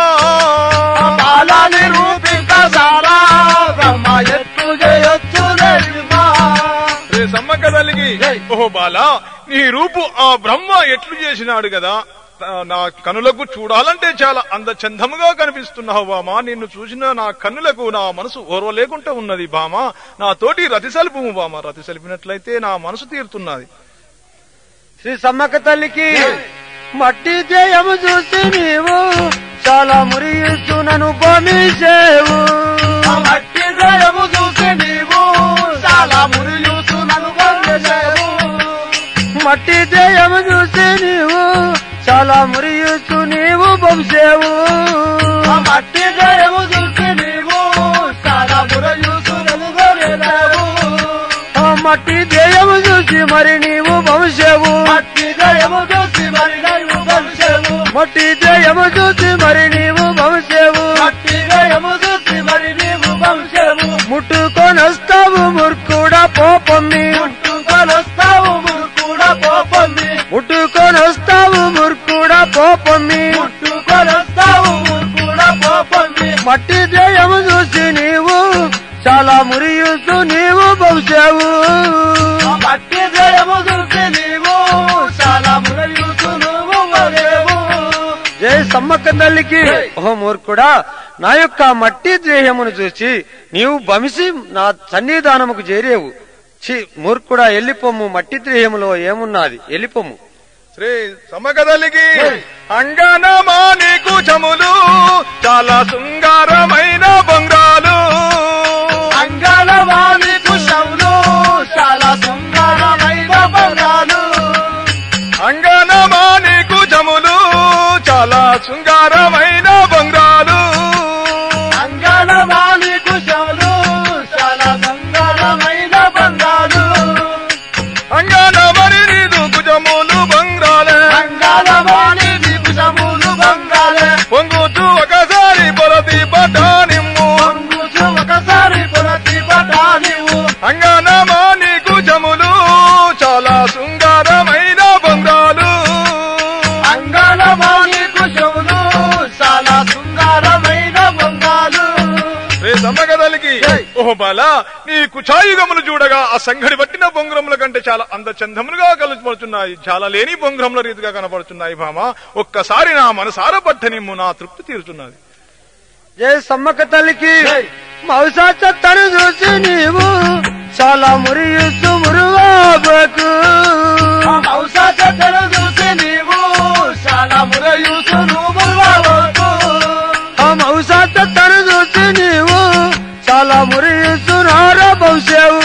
బాలాలి రూపింక సారా బ్రహ్మ ఎత్తు చేయొచ్చు నిర్మా రే సమ్మక్క తల్లికి ఓహో బాలా నీ రూపు ఆ బ్రహ్మ ఎట్లు చేసినాడు కదా తా- నా కనులకు చూడాలంటే చాలా అందచందముగా కనిపిస్తున్నావు బామా నిన్ను చూసిన నా కన్నులకు నా మనసు ఓర్వలేకుండా ఉన్నది బామా నా తోటి రతి సలుపుము బామ రతి సలిపినట్లయితే నా మనసు తీరుతున్నది శ్రీ సమ్మక్క తల్లికి మట్టి జయము చూసి నీవు చాలా మురియుచు నన్ను భమిసేవు మట్టి దయము చూసి నీవు చాలా మురియూసు నన్ను వందేవు మట్టి జయము చూసి నీవు చాలా మురియుచు నీవు భంసేవు మట్టి దయము చూసి నీవు చాలా మురయూసు నన్ను వందేవు ఆ మట్టి జయము చూసి మరి నీవు భంసేవు మట్టి దయము చూసి మరి నీవు వంశేవు మట్టి జయము చూసి మరి నీవు భంసేవు మట్టి దయము చూసి మరి నీవు వంశేవు ముట్టుకొనొస్తావు ముర్కుడా పోపమ్మి ముట్టుకొనొస్తావు మురుకుడా పోపంది ముట్టుకొనొస్తావు ముర్కుడా పోపమ్మి ముట్టుకొనొస్తావు మురుకుడా పోపంది మట్టి జయము చూసి నీవు చాలా మురియుసు నీవు భవిష్యవు మట్టి దయము చూసి నీవు చాలా మురయూసు నువ్వు వరేవు జయ సమ్మక్క తల్లికి ఓ మూర్ఖుడా నా యొక్క మట్టి దేహమును చూసి నీవు భమిసి నా సన్నిధానముకు చేరేవు చి మూర్ఖుడా ఎల్లిపోము మట్టి దేహములో ఏమున్నది ఎల్లిపోము శ్రీ సమ్మక్క తల్లికి అంగనమా నీకు చములు చాలా శృంగారమైన బంగారు అంగళవాణి కుశములు చాలా సుందరమైన బంగాలు అంగనమా నీకు చములు చాలా శృంగారమైన బంగారు అంగళవాణి కుశములు చాలా సుందరమైన బంగాలు అంగనమని నీదు కుజములు బంగాలే అంగళవాణి కుశములు బంగాలే పొంగుచు ఒకసారి పొలతి పటానిమ్ము పొంగుచు ఒకసారి పురతి పటానివు అంగనమా నీకు చములు చాలా శృంగారమైన బంగారు అంగళవాణి కుశములు చాలా సుందరమైన బంగాలు రే సమ్మగదలికి ఓహో బాల నీ కుచాయుగములు చూడగా ఆ సంగడి పట్టిన బొంగురముల కంటే చాలా అందచందములుగా కలుపడుతున్నాయి చాలా లేని బొంగురముల రీతిగా కనపడుతున్నాయి భామ ఒక్కసారి నా మనసార పట్టనిమ్ము నా తృప్తి తీరుతున్నది జై సమ్మక్క తల్లికి మౌసా చెత్తను చూసి నీవు చాలా మురియుస్తూ మురువాబకు ఔషా చెత్తను చూసి నీవు చాలా మురయూసు నువ్వు ఆ మౌసా చెత్తను చూసి నీవు చాలా మురియుస్తూ నారా బహుశేవు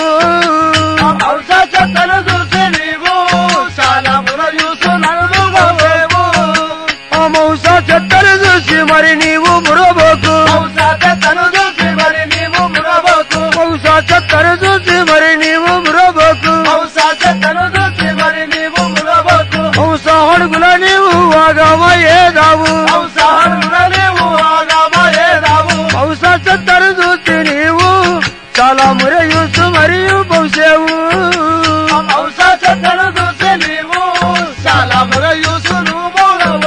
ఔషా చెత్తను చూసి నీవు చాలా మురయూసు నలుగువేవు ఆ మౌసా చెత్తను చూసి మరి నీవు మురబోకు ఔషా చెత్తను చూసి మరి నీవు మురబోకు మౌసా చెత్తను చూసి మరి నీవు మురబోకు ఔషా చెత్తను చూసి మరి నీవు మురబోకు మౌసా అడుగుల నీవు వాగమయ్యేదావు ఔషా హరుణ నీవు ఆగామయేదావు మౌసా చెత్తను చూసి నీవు చాలా మురయుసు మరియు బహుశేవు ఔషా చెత్తను చూసి నీవు చాలా మురయూసు నువ్వు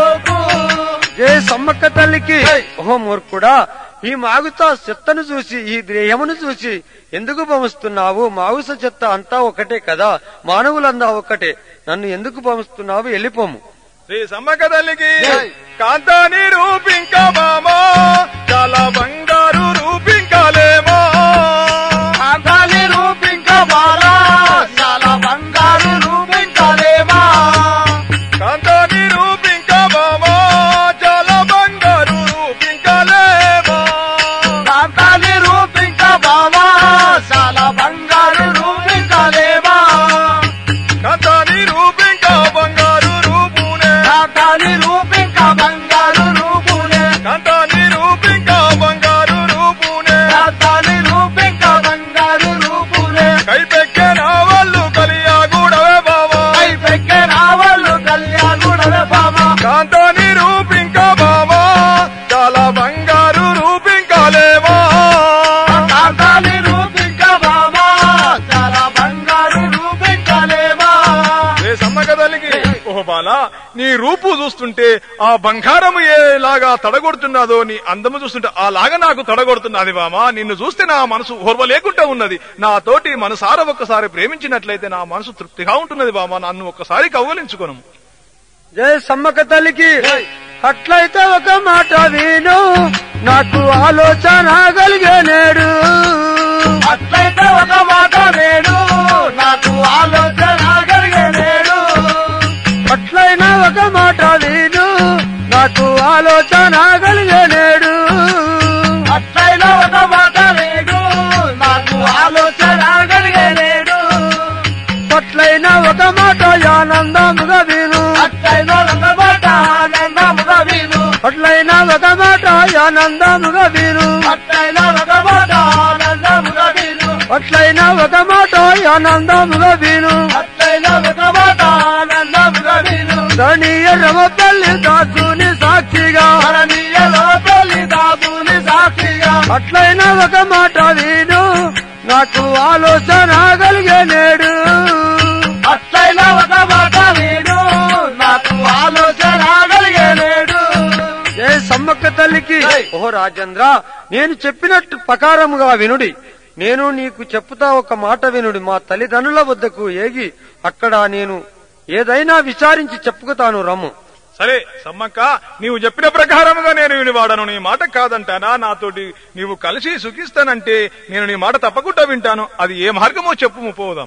ఏ సమ్మక్క తల్లికి ఓహో మూర్ఖుడా ఈ మాగుతా చెత్తను చూసి ఈ దేహమును చూసి ఎందుకు భమిస్తున్నావు మాగుస చెత్త అంతా ఒకటే కదా మానవులందా ఒకటే నన్ను ఎందుకు భమిస్తున్నావు వెళ్ళిపోము శ్రీ సమ్మక్క తల్లికి కాంతాని రూపింక మామా చాలా బంగారు రూపింకాలేమో కాంతాలి రూపింక బాలా చాలా బంగారు రూపింకలేమా కాంతాని రూపింక మామా చాలా బంగారు రూపింకాలేమో కాంతాలి రూపింక బాలా చాలా బంగారు రూపింకలేమా కాంతాని రూపింక బంగారు రూపునే కాంతాలి రూపింక బంగారు రూపులే కాంతాని రూపింక బంగారు రూపునే కాంతాలి రూపింక బంగారు రూపులే కైపెక్కే నా వాళ్ళు కలియా గూడవే బావా కై పెక్కే రావాళ్ళు కళ్యాణుడవే బామా కాంతాని రూపింక బావా చాలా బంగారు రూపింకాలేమో కాంతాలి రూపింక బామా చాలా బంగారు రూపింకలేమా ఏ సమ్మక తల్లికి ఓ బాలా నీ రూపు చూస్తుంటే ఆ బంగారం ఏలాగా తడగొడుతున్నదో నీ అందము చూస్తుంటే అలాగా నాకు తడగొడుతున్నది బామా నిన్ను చూస్తే నా మనసు ఓర్వలేకుండా ఉన్నది నా తోటి మనసార ఒక్కసారి ప్రేమించినట్లయితే నా మనసు తృప్తిగా ఉంటున్నది బామా నన్ను ఒక్కసారి కౌగలించుకోను జయ సమ్మక్క తల్లికి అట్లయితే ఒక మాట విను నాకు ఆలోచన కలిగే నేడు అట్లయితే ఒక మాట నేడు నాకు ఆలోచన కలిగే నేడు అట్లయినా ఒక మాట విను నాకు ఆలోచన కలిగే నేడు అట్లయినా ఒక మాట నేడు నాకు ఆలోచన కలిగే నేడు అట్లయినా ఒక మాట ఆనందముగా విను అట్లయినా ఒక మాట ఆనందముగా విను అట్లయినా ఒక మాట ఆనందముగా విను అట్లయినా ఒక మాట ఆనందముగా విను అట్లయినా ఒక మాట ఆనందముగా విను అట్లయినా ఒక మాట ఆనందముగా విను ధనియ రమ తల్లి దాసుని సాక్షిగా ధరణీయలో పెళ్లి దాసుని సాక్షిగా అట్లయినా ఒక మాట విను నాకు ఆలోచన కలిగే నేడు అట్లయినా ఒక మాట విను నాకు ఆలోచన కలిగే నేడు ఏ సమ్మక్క తల్లికి ఓ రాజేంద్ర నేను చెప్పినట్టు ప్రకారముగా వినుడి నేను నీకు చెప్పుతా ఒక మాట వినుడి మా తల్లిదండ్రుల వద్దకు ఏగి అక్కడ నేను ఏదైనా విచారించి చెప్పుకుతాను రమ్ము సరే సమ్మక్క నీవు చెప్పిన ప్రకారముగా నేను వినివాడను నీ మాట కాదంటానా నాతోటి నీవు కలిసి సుఖిస్తానంటే నేను నీ మాట తప్పకుండా వింటాను అది ఏ మార్గమో చెప్పు పోదాం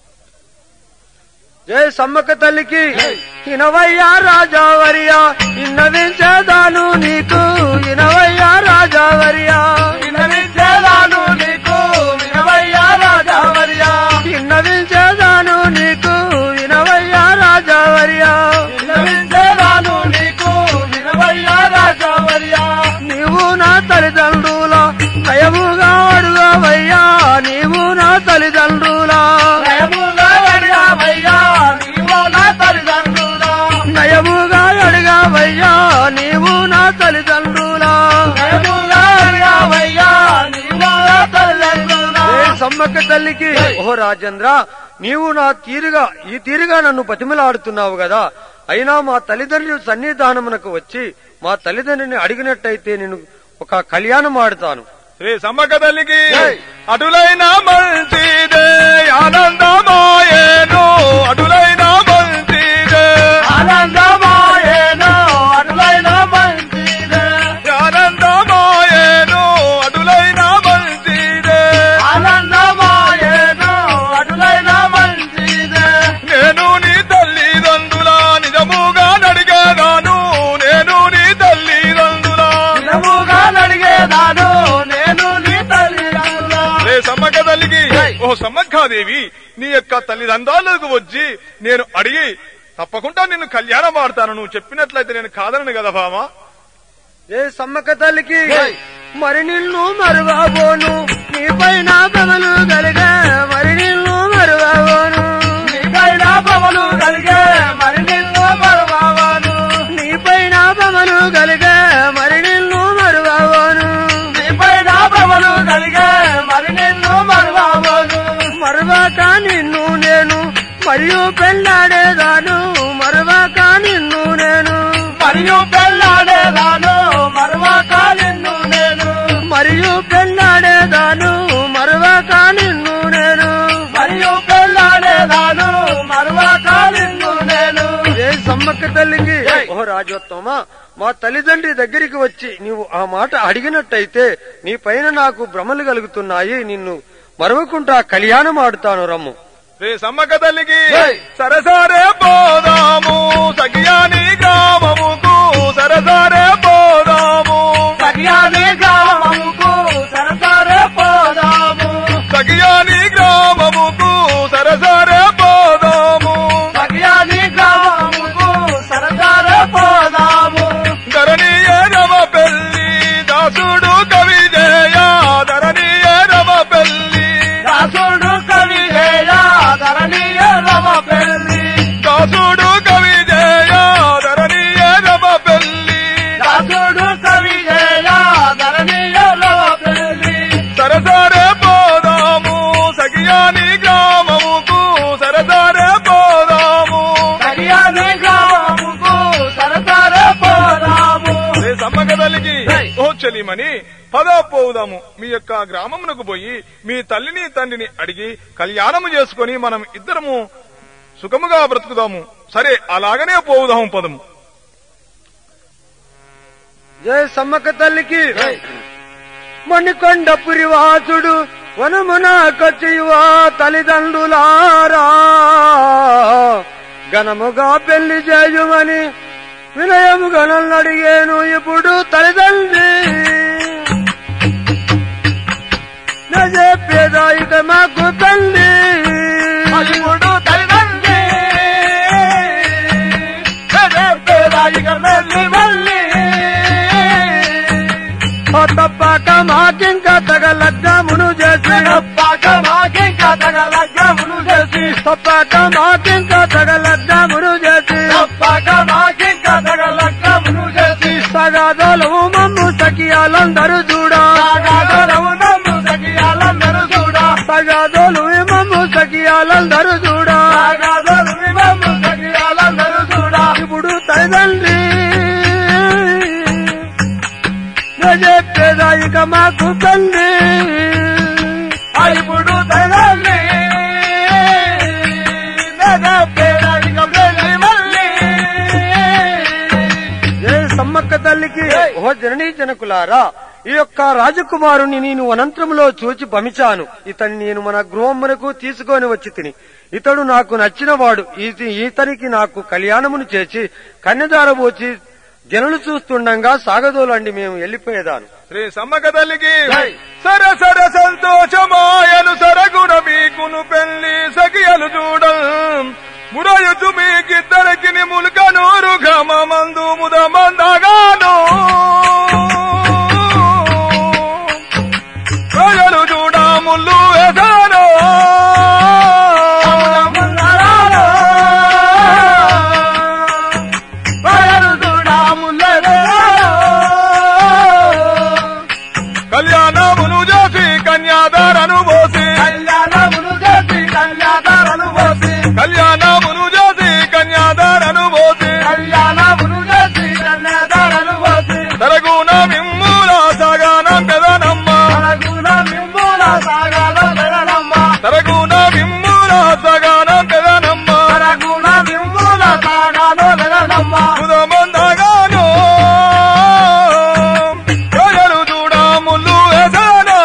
జయ సమ్మక్క తల్లికి ఇనవయ్యా రాజావరియా ఇన్నవించేదాను నీకు ఇనవయ్యా రాజావరియా వినవించేదాను నీకు వినవయ్యా రాజావర్యా ఇన్నవించేదాను నీకు ఇనవయ్యా రాజావరియా వినవించేదాను నీకు వినవయ్యా రాజావర్యా నీవు నా తల్లిదండ్రుల నయముగా అడుగవయ్యా నీవు నా తల్లిదండ్రుల భయముగా అడిగావయ్యా నీవు నా తల్లిదండ్రులా నయముగా అడిగవయ్యా నీవు నా తల్లిదండ్రుల భయముగా అడిగావయ్యా నీవు నా తల్లిదండ్రులా ఏ సమ్మక్క తల్లికి ఓ రాజేంద్ర నీవు నా తీరుగా ఈ తీరుగా నన్ను బతిమలాడుతున్నావు కదా అయినా మా తల్లిదండ్రుల సన్నిధానమునకు వచ్చి మా తల్లిదండ్రుని అడిగినట్టయితే నేను ఒక కళ్యాణం ఆడుతాను శ్రీ సమ్మక్క తల్లికి అటులైన మంచిదే ఆనందమాయేను అటులైన మంచిదే ఆనందమాయేనో అటులైన మంచిదే ఆనందమాయేను సమ్మక్కాదేవి నీ యొక్క తల్లిదండ్రులకు వచ్చి నేను అడిగి తప్పకుండా నిన్ను కళ్యాణం ఆడతాను నువ్వు చెప్పినట్లయితే నేను కాదనను కదా బామా ఏ సమ్మక్క తల్లికి మరి నిన్ను మరువబోను నీ పైన బమలు కలిగే మరి నిన్ను మరువబోను నీపైన భవలు కలిగే మరి నిన్ను మరువను నీ పైన బమలు కలిగే మరి నిన్ను మరువబోను నీపైన భవలు కలిగే మరి నిన్ను మరువను మరువాక నిన్ను నేను మరియు పెళ్ళాడేదాను మరువాక నిన్ను నేను మరియు పెళ్ళాడేదాను మరువక నిన్ను నేను మరియు పెళ్ళాడేదాను మరువాక నిన్ను నేను మరియు పెళ్ళాడేదాను మరువక నిన్ను నేను ఏ సమ్మక్క తల్లికి ఏయ్. ఓ రాజోత్తమా మా తల్లిదండ్రి దగ్గరికి వచ్చి నీవు ఆ మాట అడిగినట్టయితే నీ పైన నాకు భ్రమలు కలుగుతున్నాయి నిన్ను మరవకుండా కళ్యాణం ఆడుతాను రమ్ము రే సమ్మక్క తల్లికి ఏయ్. సరసరే పోదాము సగియాని గ్రామముకు సరసరే పోదాము సరియాని గ్రామముకు సరసరే పోదాము సగియాని గ్రామముకు సరసరే పోదాము సరియాని గ్రామముకు సరసరే పోదాము ధరణీయ రమ పెళ్లి దాసుడు కవి జయ ధరణీయ రమ పెళ్లి దాసుడు కవి జయ ధరణీయ రమ పెళ్లి దాసుడు కవి జయ ధరణీయ రమ పెళ్లి దాసుడు కవి జయ ధరణీయ రమ పెళ్లి సరసరే పోదాము సగియాని గ్రామముకు సరసరే పోదాము సరియాని గ్రామముకు సరసరే పోదాము రే సమ్మక్క తల్లికి ఏయ్. ఓ చెలిమని పదా పోదాము మీ యొక్క గ్రామమునకు పోయి మీ తల్లిని తండ్రిని అడిగి కళ్యాణము చేసుకొని మనం ఇద్దరము సుఖముగా బ్రతుకుదాము సరే అలాగనే పోదాము పదము జయ సమ్మక్క తల్లికి మణికొండపురి వాసుడు వనమున కచివా తల్లిదండ్రులారా ఘనముగా పెళ్లి చేయుమని వినయముగా నన్ను అడిగాను ఇప్పుడు తల్లిదండ్రి నా చెప్పేదా ఇక మాకు తల్లి ఇప్పుడు తల్లిదండ్రి పేదాయిక వెళ్ళి వెళ్ళి ఆ తప్పక మాకింకా తగలగ్నమును చేసి తప్పక మాకింకా తగలగ్గమును చేసి తప్పక మాకింకా తగలగ్నమును చేసి తప్పక మాకింకా తగలగ్గమును చేసి సగాదోలు మమ్ము సఖియాలందరూ చూడా సాగాదరవు నమ్ము సఖియాలందరూ చూడా సగాదోలు మమ్ము సఖియాలందరూ చూడా సాగాదరు నమ్ము సఖియాలందరూ చూడా ఇప్పుడు తల్లిదండ్రి నేను చెప్పేదా ఇక మాకు తల్లి ఆ ఇప్పుడు తల్లిదండ్రి నేనే పేదాయిక వెళ్ళి మళ్ళీ ఏ సమ్మక్క తల్లికి ఓ జననీ జనకులారా ఈ యొక్క రాజకుమారుని నేను అనంతరంలో చూచి భమిచాను ఇతన్ని నేను మన గృహమునకు తీసుకొని వచ్చి తిని ఇతడు నాకు నచ్చినవాడు ఈత- ఈతనికి నాకు కళ్యాణమును చేసి కన్యదార పోచి జనులు చూస్తుండగా సాగదోలండి మేము వెళ్ళిపోయేదాను రే సమ్మక్క తల్లికి జై. సర సర సంతోషమాయను సరగుణ మీకును పెళ్లి సఖియలు చూడం మురయుచు మీకిద్దరికి ములుక నూరు ఘమ మందు ముద మందగాను ప్రజలు చూడ ముల్లు వేసాను కళ్యాణమును చేసి కన్యాదారను పోసి కళ్యాణమును చేసి కన్యాదారను పోసి తరగున మిమ్ముల సగానం పెదనమ్మ తరగున మిమ్ముల సగానం పెదనమ్మ ముదమందగాను ప్రజలు చూడ ముల్లు వేసాను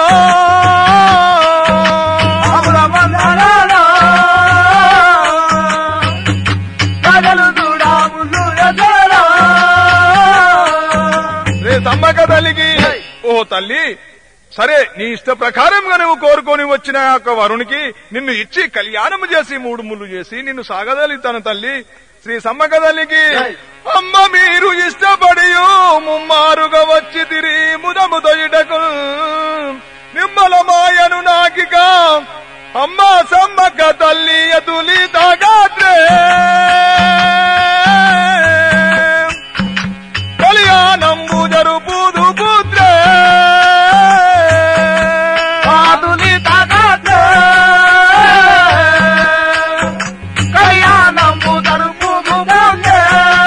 రే సమ్మక్క తల్లికి ఓ తల్లి సరే నీ ఇష్ట ప్రకారంగా నువ్వు కోరుకొని వచ్చిన ఆ యొక్క వరునికి నిన్ను ఇచ్చి కళ్యాణము చేసి మూడు ముళ్ళు చేసి నిన్ను సాగదలితాను తల్లి శ్రీ సమ్మక తల్లికి అమ్మ మీరు ఇష్టపడి ముమ్మారుగా వచ్చి తిరి ముదముదయుటకు నిమ్మల మాయను నాకిక అమ్మ సమ్మక్క తల్లి ఎదులి తాగాత్రే కళ్యాణంబు జరుపుదు పుత్రే పాదులి తగతే కళ్యాణంబు తరుపుదు పోతే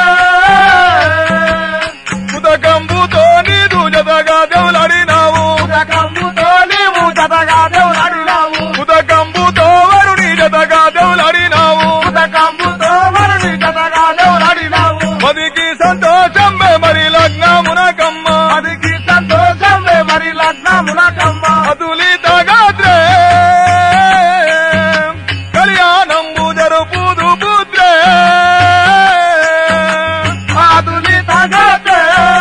ఉదకంబుతో నీదు జతగా దేవులడినావు ఉదకంబుతో నీవు జతగా దేవులాడినావు ఉదకంబుతో వరుని జతగా దేవులడినావు ఉదకంబుతో వరుని జతగా దేవులాడినావు మదికి సంతోషమే మరి లగ్నమునకమ్మ అదికి సంతోషమే మరి లగ్నములకమ్మ అతులి తగాత్రే కళ్యాణంబు జరుపుదు పుత్రే పాదులి తగతే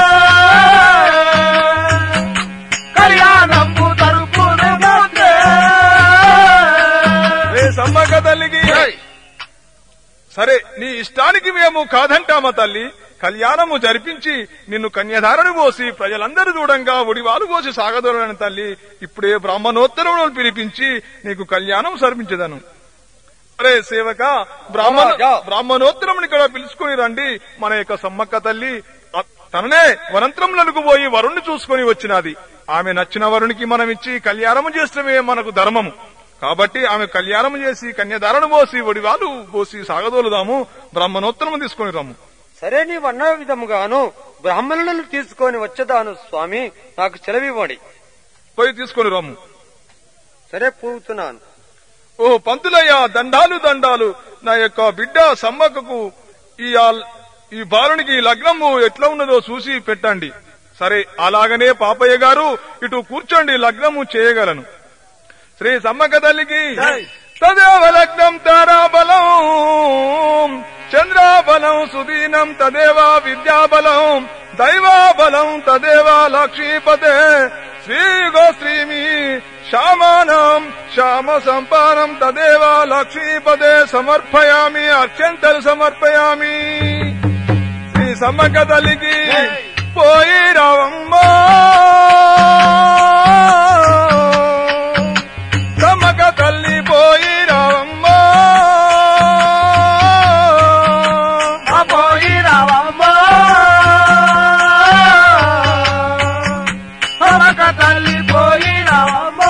కళ్యాణంబు తరుపుదు పోతే రే సమ్మక్క తల్లికి సరే నీ ఇష్టానికి మేము కాదంటామా తల్లి కళ్యాణము జరిపించి నిన్ను కన్యధారను పోసి ప్రజలందరూ దూడంగా ఒడివాలు పోసి సాగదోలని తల్లి ఇప్పుడే బ్రాహ్మణోత్తరములను పిలిపించి నీకు కళ్యాణం సర్పించదను అరే సేవక బ్రాహ్మణ రాజా. బ్రాహ్మణోత్తరముని ఇక్కడ పిలుచుకుని రండి మన యొక్క సమ్మక్క తల్లి అ- తననే వనంత్రములకు పోయి వరుణ్ణి చూసుకొని వచ్చినది ఆమె నచ్చిన వరునికి మనం ఇచ్చి కళ్యాణము చేస్తమే మనకు ధర్మము కాబట్టి ఆమె కళ్యాణం చేసి కన్యధారణ పోసి ఒడివాలు పోసి సాగదోలుదాము బ్రాహ్మణోత్తరము తీసుకొని రమ్ము సరే నీవన్న విధముగాను బ్రాహ్మణులను తీసుకొని వచ్చేదాను స్వామి నాకు సెలవివ్వండి పోయి తీసుకొని రమ్ము సరే పోతున్నాను ఓ పంతులయ్య దండాలు దండాలు నా యొక్క బిడ్డ సమ్మక్కకు ఈ ఆల్- ఈ బాలునికి లగ్నము ఎట్లా ఉన్నదో చూసి పెట్టండి సరే అలాగనే పాపయ్య గారు ఇటు కూర్చోండి లగ్నము చేయగలను శ్రీ సమ్మక్క తల్లికి తదేవ లగ్నం తారాబలం చంద్రాబలం సుదీనం తదేవ విద్యాబలం దైవాబలం తదేవ లక్ష్మీపతే శ్రీ గోశ్రీమి శ్యామానం శ్యామ సంపానం తదేవ లక్ష్మీపదే సమర్పయామి అర్చంతలు సమర్పయామి శ్రీ సమ్మక్క తల్లికి పోయి రావమ్మా సమ్మక్క తల్లి పోయి రావమ్మా పోయి రావమ్మ సమక తల్లి పోయి రావమ్మ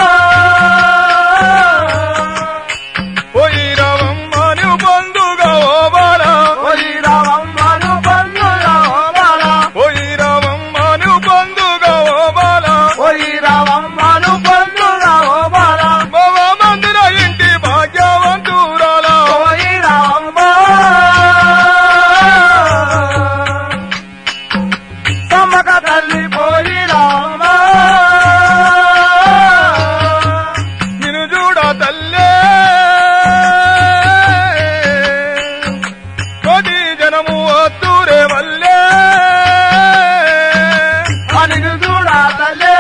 పోయి రావమ్మా నువ్వు బంధుగా ఓ బాలా పోయి రావమ్మను బంధురా ఓబాలా పోయి రావమ్మా నువ్వు బంధుగా ఓ బాలా పోయి రావమ్మను బంధురా ఓబాలా మవ మందిర ఇంటి భాగ్యవంతురాలా పోయి రావమ్మ సమక తల్లి పోయి రావమ్మ నిన్ను చూడ తల్లే కోటి జనము వద్దురే వల్లే అనిగు చూడాలలే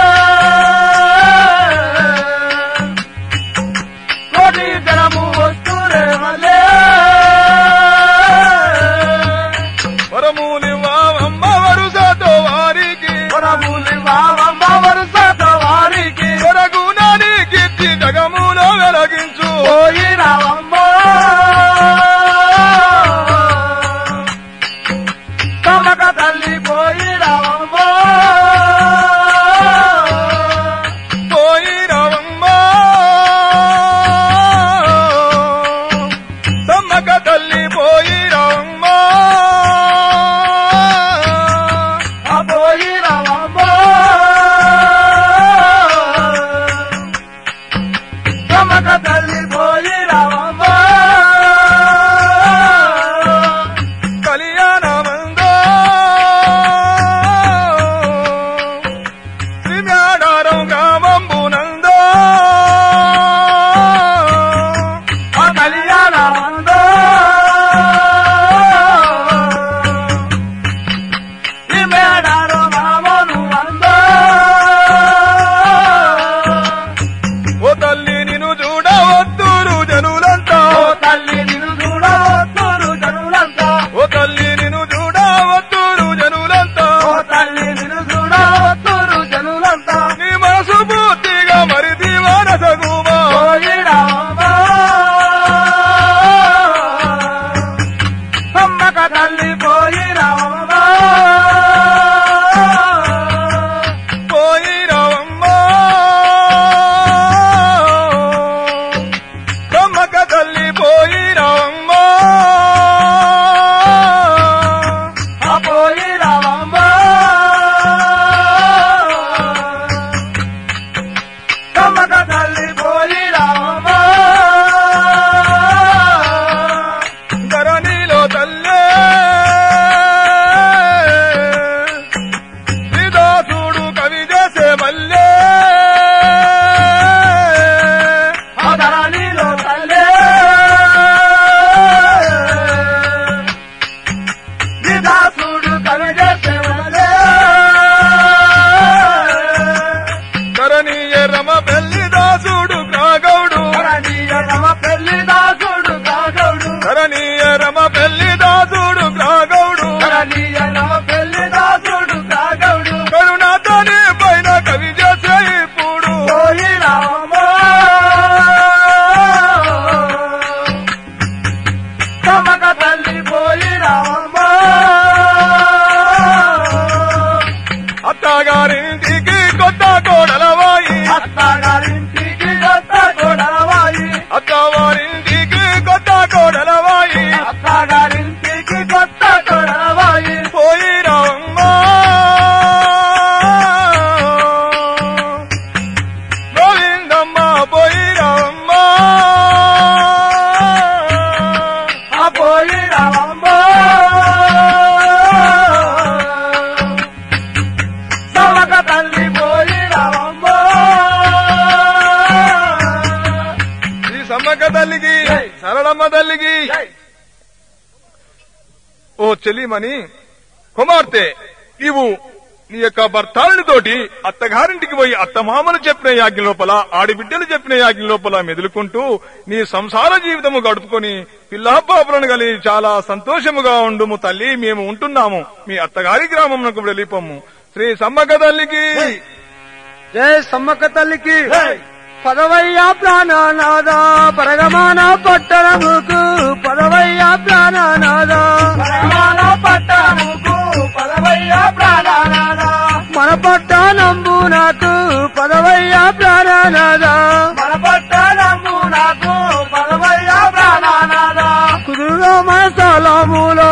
కోటి జనము వస్తురే వలే వరములివ్వమ్మ వరుసతో వారికి వరములి వావమ్మ వరుసతో వారికి వరగుణని కీర్తి జగములో వెలగించు పోయి రావమ్మ కమక తల్లి పోయి రావమ్మ పోయి రావమ్మ సమ్మక తల్లి పోయి రావమ్మ ఆ పోయి రావమ్మ కమక తల్లి పోయి రావమ్మ కళ్యాణమందో శ్రీమ్యాడారం గ్రామంబునందో ఆ కళ్యాణమందో ఈ మేడారు రామను అందో సమ్మక్క తల్లికి సరళమ్మ తల్లికి ఓ చెల్లిమని కుమార్తె నీవు నీ యొక్క భర్తాలని తోటి అత్తగారింటికి పోయి అత్తమామలు చెప్పిన యాజ్ఞ లోపల ఆడిబిడ్డలు చెప్పిన యాజ్ఞ లోపల మెదులుకుంటూ నీ సంసార జీవితము గడుపుకొని పిల్లాపాపులను కలిగి చాలా సంతోషముగా ఉండుము తల్లి మేము ఉంటున్నాము మీ అత్తగారి గ్రామంకు వెళ్ళిపోము శ్రీ సమ్మక్క తల్లికి జయ సమ్మక్క తల్లికి పదవయ్యా ప్రాణనాదా పరగమాన పట్టణముకు పదవయ్యా ప్రాణనాదా పరమాన పట్టణముకు పదవయ్య ప్రాణనాథ మన పట్టణంబు నాకు పదవయ్యా ప్రాణనాదా మన పట్టణము నాకు పదవయ్య ప్రాణనాథ కుదురుగా మన స్థలములో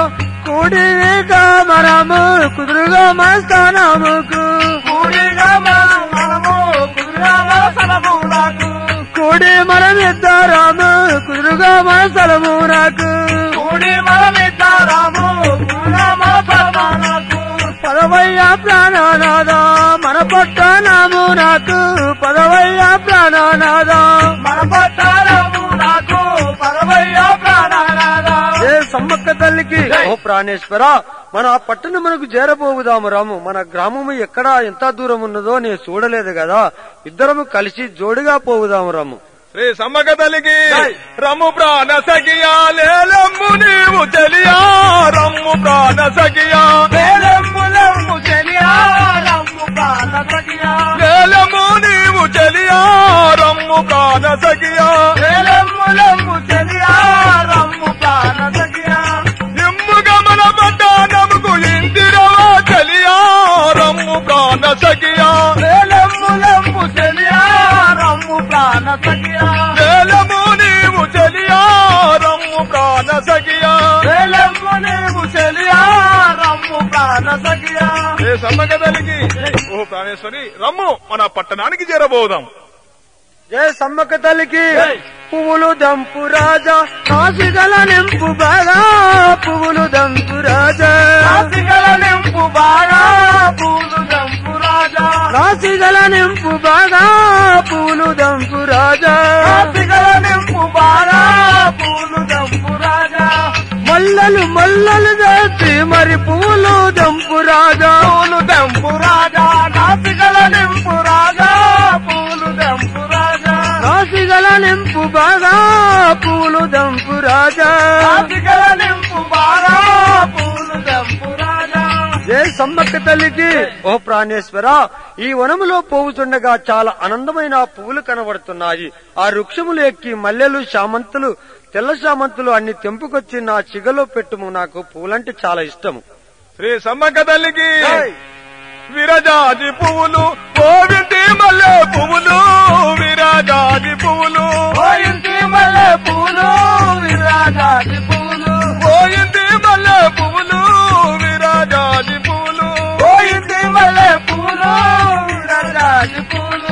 కూడిగా మనము కుదురుగా మన స్థానముకు కూడిగా మనం మనము కుదురుగా మనసలము నాకు కూడి మనమిద్దరము కుదురుగా మన స్థలము నాకు కూడి మనమిద్దరము కుదురుగా మనసలము నాకు పదవయ్య ప్రాణనాద మన పట్టణము నాకు పదవయ్య ప్రాణనాద మన పట్టణము నాకు పదవయ్య ప్రాణనాథ ఏ సమ్మక్క తల్లికి ఓ ప్రాణేశ్వర మన ఆ పట్టణమునకు చేరబోవుదాము రాము మన గ్రామము ఎక్కడ ఎంత దూరం ఉన్నదో నేను చూడలేదు కదా ఇద్దరము కలిసి జోడిగా పోవుదాము రాము శ్రీ సమ్మక తల్లికి రమ్ము ప్రాణ సఖియా లేలమ్ము నీవు చెలియా రమ్ము ప్రాణ సఖియా వేలమ్ము లమ్ము చెలియా రమ్ము ప్రాణ సఖియా లేలమ్ము నీవు చెలియా రమ్ము ప్రాణ సఖియా వేలమ్ము లమ్ము చెలియా రమ్ము ప్రాణ సఖియా నిమ్ము గమన పట్టానముకు ఇందిరవా చెలియా రమ్ము ప్రాణ సఖియా వేలమ్ము లమ్ము చెలియా రమ్ము ప్రాణ సఖియా లేలమ్ము నీవు చెలియా రమ్ము ప్రాణ సఖియా వేలమ్ము నీవు చెలియా రమ్ము ప్రాణ సఖియా ఏ సమ్మక తల్లికి ఓ ప్రాణేశ్వరి రమ్ము మన పట్టణానికి చేరబోదాం జయ సమ్మక్క తల్లికి పువ్వులు దంపు రాజా కాసిగల నింపు బాగా పువ్వులు దంపు రాజా రాశిగల నింపు బాగా పూలు దంపు రాజా రాసిగల నింపు బాగా పూలు దంపు రాజా రాశిగల నింపు బాగా పూలు దంపు రాజా మల్లలు మల్లలు చేసి మరి పూలు దంపు రాజా పూలు దంపు రాజా నాసిగల నింపు రాజా పూలు దంపు రాజా రాసిగల నింపు బాగా పూలు దంపు రాజా నాసిగల నింపు బాగా పూలు దంపు రాజా జయ సమ్మక్క తల్లికి ఓ ప్రాణేశ్వర ఈ వనములో పోవుచుండగా చాలా ఆనందమైన పువ్వులు కనబడుతున్నాయి ఆ వృక్షములు ఎక్కి మల్లెలు శామంతులు తెల్ల శామంతులు అన్ని తెంపుకొచ్చి నా చిగలో పెట్టుము నాకు పువ్వులంటే చాలా ఇష్టము శ్రీ సమ్మక్క తల్లికి విరజాజి పువ్వులు గోవింది మల్లె పువ్వులు విరజాజి పువ్వులు పోయింటి మల్లె పూలు విరాజాది పూలు గోవింది మల్లె పువ్వులు విరజాజి పువ్వులు పోయింటి మల్లె పూలు విరాజాది పూలు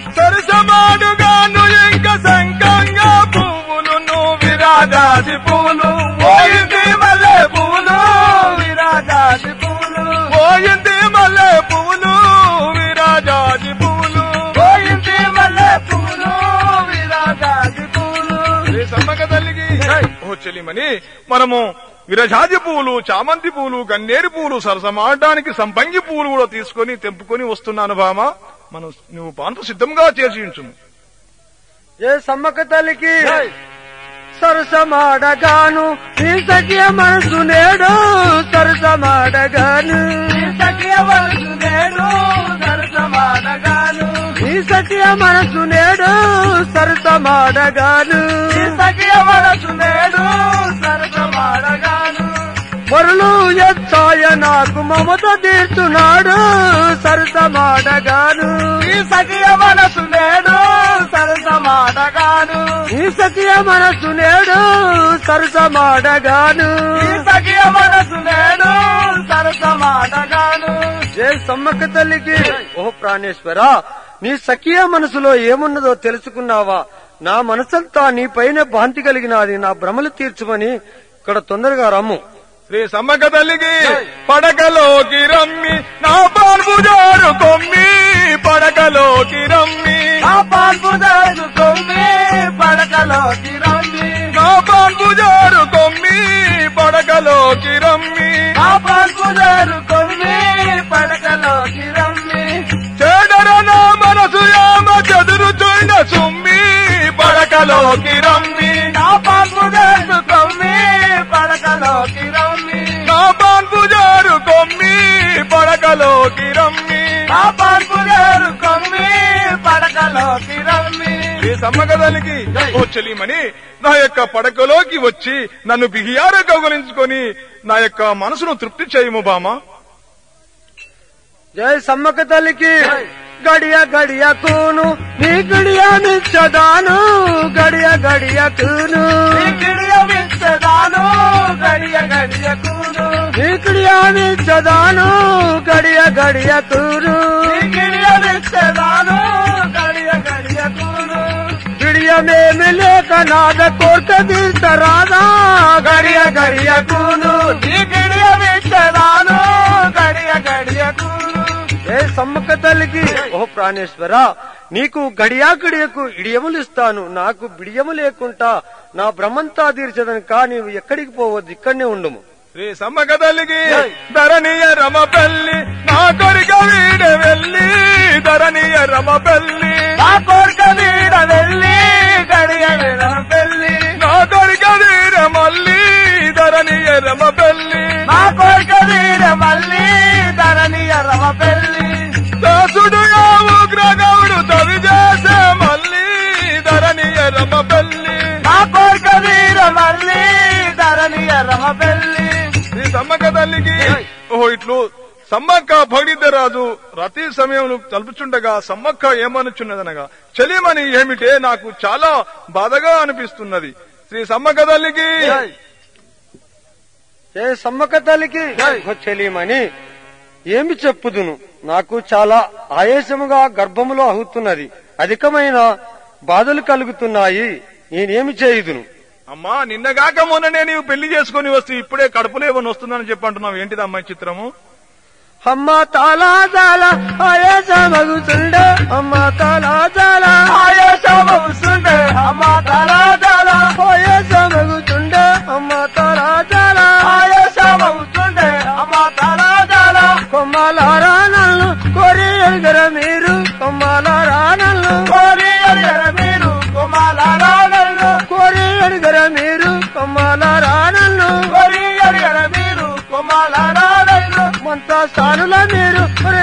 సరసమాడుగాను ఇంకా సంకంగా పువ్వులు విరాజాజి పువ్వులు పోయింటి మల్లె పూలు విరాజాది పూలు పోయింది మల్లె పువ్వులు విరాజాజి పువ్వులు పోయింటి మల్లె పూలు విరాజాది పూలు శ్రీ సమ్మక్క తల్లికి ఓ చెల్లిమని మనము విరజాజి పువ్వులు చామంతి పువ్వులు గన్నేరు పువ్వులు సరసమాడడానికి సంపంగి పువ్వులు కూడా తీసుకొని తెంపుకొని వస్తున్నాను బామ మనం నువ్వు పాన్పు సిద్ధంగా చేసి ఉంచుము ఏ సమ్మక్క తల్లికి సరసమాడగాను నీ సఖియ మనసు నేడు సరసమాడగాను సఖియ వలసు నేడు సరసమాడగాను నీ సఖియ మనసు నేడు సరసమాడగాను సఖియ వలసు నేడు సరసమాడగాను వరులు ఎచ్చాయ నాకు మమత తీర్చున్నాడు సరసమాడగాను ఈ సఖియ మనసు నేడు సరసమాడగాను నీ సఖియ మనసు నేడు సరసమాడగాను ఈ సఖియ మనసు నేడు సరసమాడగాను ఏ సమ్మక్క తల్లికి ఓ ప్రాణేశ్వర నీ సఖియ మనసులో ఏమున్నదో తెలుసుకున్నావా నా మనసంతా నీ పైన భాంతి కలిగినది నా భ్రమలు తీర్చుమని ఇక్కడ తొందరగా రమ్ము శ్రీ సమ్మక్క తల్లికి పడకలోకి రమ్మి నా పాన్పుజారు కొమ్మి పడకలోకి రమ్మి ఆ పాల్పు దారు కొమ్మి పడ పడకలోకి రమ్మి నా పాన్పుజారు కొమ్మి పడకలోకి రమ్మి ఆ పాల్పుదారు కొమ్మి పడకలోకి రమ్మి చెడర నా మనసు యామ చదురుచుండ సుమ్మి పడకలోకి రమ్మి నా పాల్పుదారు కొమ్మి పడకలోకి రమ్మి నా పాన్పుజారు కొమ్మి పడకలోకి రమ్మి నా పాల్పుదారు కొమ్మి పడకలోకి రమ్మి ఈ సమ్మగదలికి ఓ చెలిమని నా యొక్క పడకలోకి వచ్చి నన్ను బిగియార కౌగలించుకొని నా యొక్క మనసును తృప్తి చేయము బామా జై సమ్మక్క తల్లికి గడియ గడియ కూను నీ గడియ నిచ్చదాను గడియ గడియ కూను నీ గిడియ విచ్చదాను గడియ గడియ కూను నీ గడియ నిచ్చదాను గడియ గడియ కూను నీ గిడియ విచ్చదాను గడియ గడియ కూను గిడియమేమి లేక నాద కోర్క తీర్చరాదా గడియ గడియ కూను నీ గిడియ విచ్చదాను గడియ గడియ కూను ఏ సమ్మక్క తల్లికి ఓ ప్రాణేశ్వర నీకు గడియా గడియకు ఇడియములు ఇస్తాను నాకు బిడియము లేకుండా నా భ్రమంతా తీర్చదని కా నీవు ఎక్కడికి పోవద్దు ఇక్కడనే ఉండుము శ్రీ సమ్మక తల్లికి ధరణీయ రమ పెళ్లి నా కొరిక వీడ వెళ్ళి ధరణీయ రమ పెళ్లి నా కోరిక వీడ వెళ్ళి గడియ విడ పెళ్ళి నా కొరిక వీడ మళ్ళీ ధరణీయ రమ పెళ్లి నా కోరిక వీడ మళ్ళీ ధరణి రవ పెళ్ళి దాసుడు ఉగ్రగౌడు తవి చేసే మళ్ళీ ధరణీయ రమ పెళ్లి నా కోరిక వీడ మళ్ళీ ధరణి రవ పెళ్ళి శ్రీ సమ్మక్క తల్లికి ఓహో ఇట్లు సమ్మక్క భగడిద్ద రాజు రతి సమయంలో తలుపుచుండగా సమ్మక్క ఏమనుచున్నదనగా చెలిమని ఏమిటే నాకు చాలా బాధగా అనిపిస్తున్నది శ్రీ సమ్మక్క తల్లికి ఏ సమ్మక్క తల్లికి ఓ చెలిమని ఏమి చెప్పుదును నాకు చాలా ఆయాసముగా గర్భములో అవుతున్నది అధికమైన బాధలు కలుగుతున్నాయి నేనేమి చేయుదును అమ్మా నిన్నగాక మొన్ననే నీవు పెళ్లి చేసుకుని వస్తే ఇప్పుడే కడుపులో ఏమని వస్తుందని చెప్పి అంటున్నావు ఏంటిది అమ్మాయి చిత్రము అమ్మ తాలా తాలా ఆయాసమగుతుండే అమ్మ తాలా తాలా ఆయాసమవుతుండే అమ్మ తలా తలా ఆయాసమగుతుండే అమ్మ తాలా తాలా ఆయాసమవుతుండే అమ్మ తలా తలా కొమ్మలారా నన్ను కోరి ఎరుగర మీరు కొమ్మలారా నన్ను కోరి అడిగర మీరు కుమాలారా నన్ను కోరి ఎరుగర మీరు కొమ్మలారా నన్ను కోరి అడిగర మీరు కుమాలారా నన్ను మంత్రస్థానుల మీరు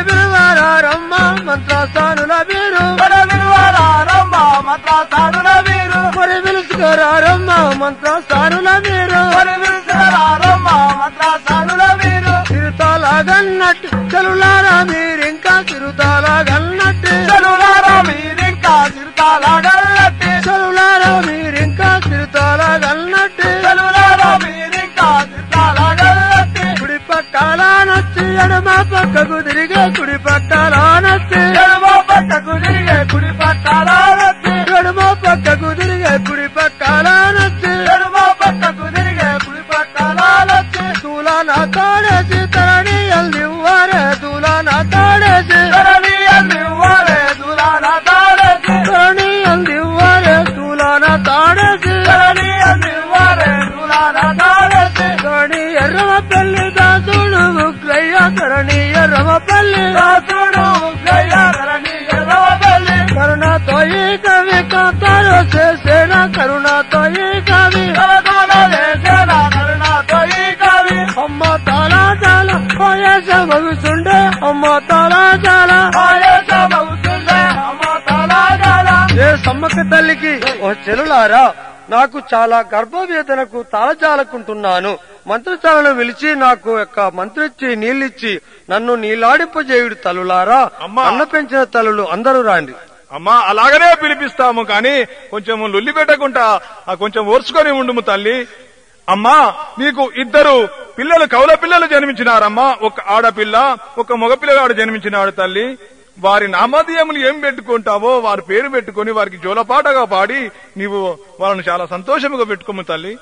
రమ్మ మంత్రస్థానుల మీరు మన విలువరారమ్మ మద్రాసానుల మీరు మరి పిలుచుకోరారమ్మ మంత్రస్థానుల మీరు మరి విలువరారమ్మ మద్రాసానుల మీరు తిరుతాలాగన్నట్టు చెలులారా మీరింకా తిరుతాలాగన్నట్టు చెలులారా మీరింకా చిరుతాలాగల్లట్టి చెలులారా మీరింకా తిరుతాలాగన్నట్టు చెలులారా మీరింకా చిరుతాలాగల్లట్టి కుడి పక్కల నచ్చి ఎడమ పక్కకు తిరిగే కుడి పక్కల నచ్చి ఎడమ పక్కకు తిరిగే కుడి పక్కలాగట్టి ఎడమ పక్కకు తిరిగే కుడి పక్కల నచ్చి ఎడమ పక్కకు తిరిగే కుడి పక్కలాగట్టి తూలా నా తాడేసి తరణి ఎల్లివ్వారే తూలా నా తాడేసి ధరణి అల్లివ్వారే దూరాన తాడేసి తరణి ఎల్లివ్వారే తూలా నా తాడేసి ధరణి అల్లివ్వారే దూరాన తాడేసి తరణి ఎర్రమ పెళ్లి దాసుడు ముగ్రయ్య తరణి ఎర్రమ పెళ్లి దాసుడు గయ్య ధరణి ఎర్రవల్లి కరుణతో ఈ కవి కాంతారు చేసేన కరుణతో ఈ కవి కరదాన దేశన కరుణాతో ఈ కవి అమ్మ తాలా తాలా పోయేస మగుతుండే అమ్మ తాలా తాలా ఆయాసమవుతుండే అమ్మ తలాగల ఏ సమ్మక్క తల్లికి ఓ చెలులారా నాకు చాలా గర్భవేదనకు తాళజాలకుంటున్నాను మంత్రచాలను పిలిచి నాకు యొక్క మంత్రిచ్చి నీళ్ళిచ్చి నన్ను నీలాడింపజేయుడు తలులారా అమ్మా. అన్న పెంచిన తల్లులు అందరూ రాండి అమ్మా అలాగనే పిలిపిస్తాము కానీ కొంచెం లొల్లి పెట్టకుండా ఆ కొంచెం ఓర్చుకొని ఉండుము తల్లి అమ్మా నీకు ఇద్దరు పిల్లలు కౌల పిల్లలు జన్మించినారమ్మా ఒక ఆడపిల్ల ఒక మగ పిల్లగాడు జన్మించినాడు తల్లి వారి నామధేయములు ఏం పెట్టుకుంటావో వారి పేరు పెట్టుకొని వారికి జోలపాటగా పాడి నీవు వాళ్ళని చాలా సంతోషముగా పెట్టుకోము తల్లి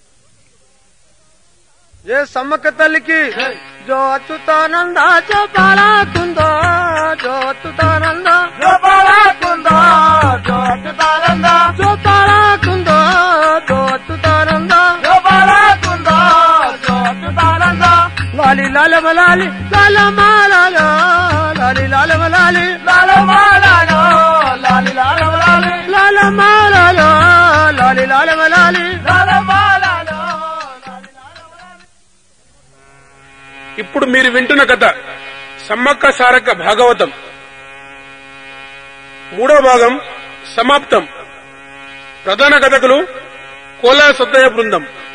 ఏ సమ్మక్క తల్లికి జో అచ్యుతానంద జోపాలాకుందో జో అచ్యుతానంద జోపాలాకుందా జోటుతానందా జోపాలాకుందో లాలమలాలి లాలమాలలో లాలి లాలమలాలి లాలమాలలో లాలి లాలమలాలి లాలమాలలో లాలి లాలమలాలి లాలమాలలో ఇప్పుడు మీరు వింటున్న కథ సమ్మక్క సారక్క భాగవతం మూడో భాగం సమాప్తం ప్రధాన కథకులు కోలా సత్తయ్య బృందం